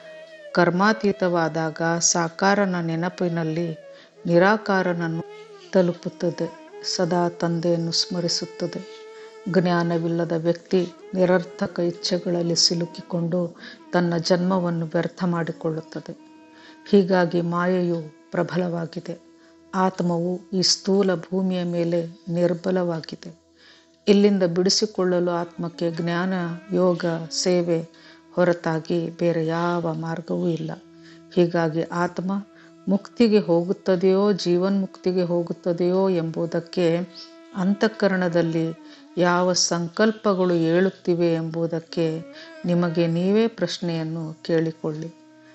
ಕರ್ಮಾತೀತವಾದಾಗ ಸಾಕಾರನ ನೆನಪಿನಲ್ಲಿ ನಿರಾಕಾರನನ್ನು ತಲುಪುತ್ತದೆ ಸದಾ ತಂದೆಯನ್ನು ಸ್ಮರಿಸುತ್ತದೆ ಜ್ಞಾನವಿಲ್ಲದ ವ್ಯಕ್ತಿ ನಿರರ್ಥಕ ಇಚ್ಛೆಗಳಲ್ಲಿ ಸಿಲುಕಿಕೊಂಡು ತನ್ನ ಜನ್ಮವನ್ನು ವ್ಯರ್ಥ ಮಾಡಿಕೊಳ್ಳುತ್ತದೆ ಹೀಗಾಗಿ ಮಾಯೆಯು ಪ್ರಬಲವಾಗಿದೆ ಆತ್ಮವು ಈ ಸ್ಥೂಲ ಭೂಮಿಯ ಮೇಲೆ ನಿರ್ಬಲವಾಗಿದೆ ಇಲ್ಲಿಂದ ಬಿಡಿಸಿಕೊಳ್ಳಲು ಆತ್ಮಕ್ಕೆ ಜ್ಞಾನ ಯೋಗ ಸೇವೆ ಹೊರತಾಗಿ ಬೇರೆ ಯಾವ ಮಾರ್ಗವೂ ಇಲ್ಲ ಹೀಗಾಗಿ ಆತ್ಮ ಮುಕ್ತಿಗೆ ಹೋಗುತ್ತದೆಯೋ ಜೀವನ್ಮುಕ್ತಿಗೆ ಹೋಗುತ್ತದೆಯೋ ಎಂಬುದಕ್ಕೆ ಅಂತಃಕರಣದಲ್ಲಿ ಯಾವ ಸಂಕಲ್ಪಗಳು ಏಳುತ್ತಿವೆ ಎಂಬುದಕ್ಕೆ ನಿಮಗೆ ನೀವೇ ಪ್ರಶ್ನೆಯನ್ನು ಕೇಳಿಕೊಳ್ಳಿ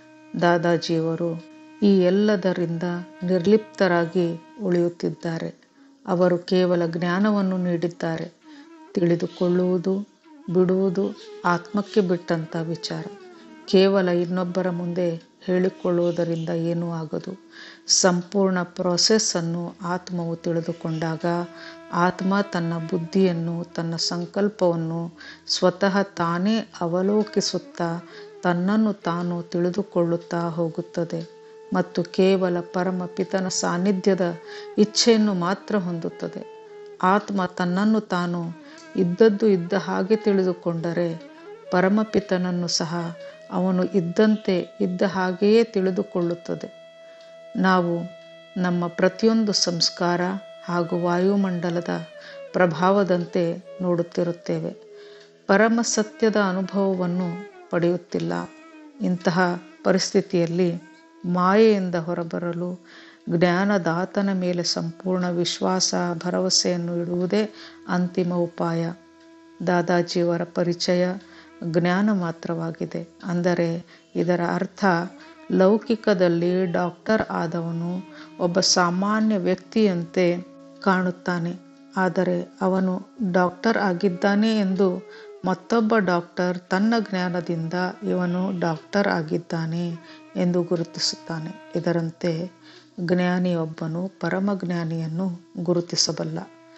ದಾದಾಜಿಯವರು ಈ ಎಲ್ಲದರಿಂದ ನಿರ್ಲಿಪ್ತರಾಗಿ ಉಳಿಯುತ್ತಿದ್ದಾರೆ ಅವರು ಕೇವಲ ಜ್ಞಾನವನ್ನು ನೀಡಿದ್ದಾರೆ ತಿಳಿದುಕೊಳ್ಳುವುದು ಬಿಡುವುದು ಆತ್ಮಕ್ಕೆ ಬಿಟ್ಟಂಥ ವಿಚಾರ ಕೇವಲ ಇನ್ನೊಬ್ಬರ ಮುಂದೆ ಹೇಳಿಕೊಳ್ಳುವುದರಿಂದ ಏನೂ ಆಗದು ಸಂಪೂರ್ಣ ಪ್ರೋಸೆಸ್ಸನ್ನು ಆತ್ಮವು ತಿಳಿದುಕೊಂಡಾಗ ಆತ್ಮ ತನ್ನ ಬುದ್ಧಿಯನ್ನು ತನ್ನ ಸಂಕಲ್ಪವನ್ನು ಸ್ವತಃ ತಾನೇ ಅವಲೋಕಿಸುತ್ತಾ ತನ್ನನ್ನು ತಾನು ತಿಳಿದುಕೊಳ್ಳುತ್ತಾ ಹೋಗುತ್ತದೆ ಮತ್ತು ಕೇವಲ ಪರಮ ಪಿತನ ಸಾನ್ನಿಧ್ಯದ ಇಚ್ಛೆಯನ್ನು ಮಾತ್ರ ಹೊಂದುತ್ತದೆ ಆತ್ಮ ತನ್ನನ್ನು ತಾನು ಇದ್ದದ್ದು ಇದ್ದ ಹಾಗೆ ತಿಳಿದುಕೊಂಡರೆ ಪರಮಪಿತನನ್ನು ಸಹ ಅವನು ಇದ್ದಂತೆ ಇದ್ದ ಹಾಗೆಯೇ ತಿಳಿದುಕೊಳ್ಳುತ್ತದೆ ನಾವು ನಮ್ಮ ಪ್ರತಿಯೊಂದು ಸಂಸ್ಕಾರ ಹಾಗೂ ವಾಯುಮಂಡಲದ ಪ್ರಭಾವದಂತೆ ನೋಡುತ್ತಿರುತ್ತೇವೆ ಪರಮ ಸತ್ಯದ ಅನುಭವವನ್ನು ಪಡೆಯುತ್ತಿಲ್ಲ ಇಂತಹ ಪರಿಸ್ಥಿತಿಯಲ್ಲಿ ಮಾಯೆಯಿಂದ ಹೊರಬರಲು ಜ್ಞಾನದಾತನ ಮೇಲೆ ಸಂಪೂರ್ಣ ವಿಶ್ವಾಸ ಭರವಸೆಯನ್ನು ಇಡುವುದೇ ಅಂತಿಮ ಉಪಾಯ ದಾದಾಜಿಯವರ ಪರಿಚಯ ಜ್ಞಾನ ಮಾತ್ರವಾಗಿದೆ ಅಂದರೆ ಇದರ ಅರ್ಥ ಲೌಕಿಕದಲ್ಲಿ ಡಾಕ್ಟರ್ ಆದವನು ಒಬ್ಬ ಸಾಮಾನ್ಯ ವ್ಯಕ್ತಿಯಂತೆ ಕಾಣುತ್ತಾನೆ ಆದರೆ ಅವನು ಡಾಕ್ಟರ್ ಆಗಿದ್ದಾನೆ ಎಂದು ಮತ್ತೊಬ್ಬ ಡಾಕ್ಟರ್ ತನ್ನ ಜ್ಞಾನದಿಂದ ಇವನು ಡಾಕ್ಟರ್ ಆಗಿದ್ದಾನೆ ಎಂದು ಗುರುತಿಸುತ್ತಾನೆ ಇದರಂತೆ ಜ್ಞಾನಿಯೊಬ್ಬನು ಪರಮಜ್ಞಾನಿಯನ್ನು ಗುರುತಿಸಬಲ್ಲ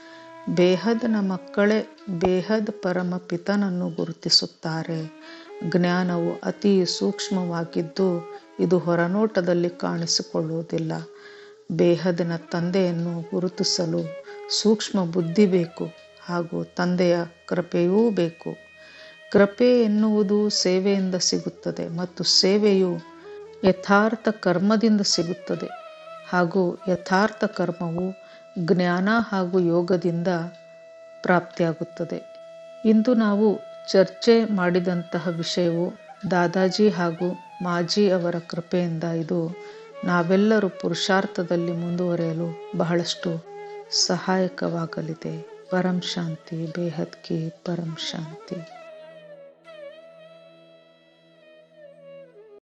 ಬೇಹದ್ನ ಮಕ್ಕಳೇ ಬೇಹದ್ ಪರಮ ಪಿತನನ್ನು ಗುರುತಿಸುತ್ತಾರೆ ಜ್ಞಾನವು ಅತಿ ಸೂಕ್ಷ್ಮವಾಗಿದ್ದು ಇದು ಹೊರನೋಟದಲ್ಲಿ ಕಾಣಿಸಿಕೊಳ್ಳುವುದಿಲ್ಲ ಬೇಹದ್ನ ತಂದೆಯನ್ನು ಗುರುತಿಸಲು ಸೂಕ್ಷ್ಮ ಬುದ್ಧಿ ಬೇಕು ಹಾಗೂ ತಂದೆಯ ಕೃಪೆಯೂ ಬೇಕು ಕೃಪೆ ಎನ್ನುವುದು ಸೇವೆಯಿಂದ ಸಿಗುತ್ತದೆ ಮತ್ತು ಸೇವೆಯು ಯಥಾರ್ಥ ಕರ್ಮದಿಂದ ಸಿಗುತ್ತದೆ ಹಾಗೂ ಯಥಾರ್ಥ ಕರ್ಮವು ಜ್ಞಾನ ಹಾಗೂ ಯೋಗದಿಂದ ಪ್ರಾಪ್ತಿಯಾಗುತ್ತದೆ ಇಂದು ನಾವು ಚರ್ಚೆ ಮಾಡಿದಂತಹ ವಿಷಯವು ದಾದಾಜಿ ಹಾಗೂ ಮಾಜಿ ಅವರ ಕೃಪೆಯಿಂದ ಇದು ನಾವೆಲ್ಲರೂ ಪುರುಷಾರ್ಥದಲ್ಲಿ ಮುಂದುವರಿಯಲು ಬಹಳಷ್ಟು ಸಹಾಯಕವಾಗಲಿದೆ ಪರಂ ಶಾಂತಿ ಬೇಹದ್ ಕಿ ಪರಂ ಶಾಂತಿ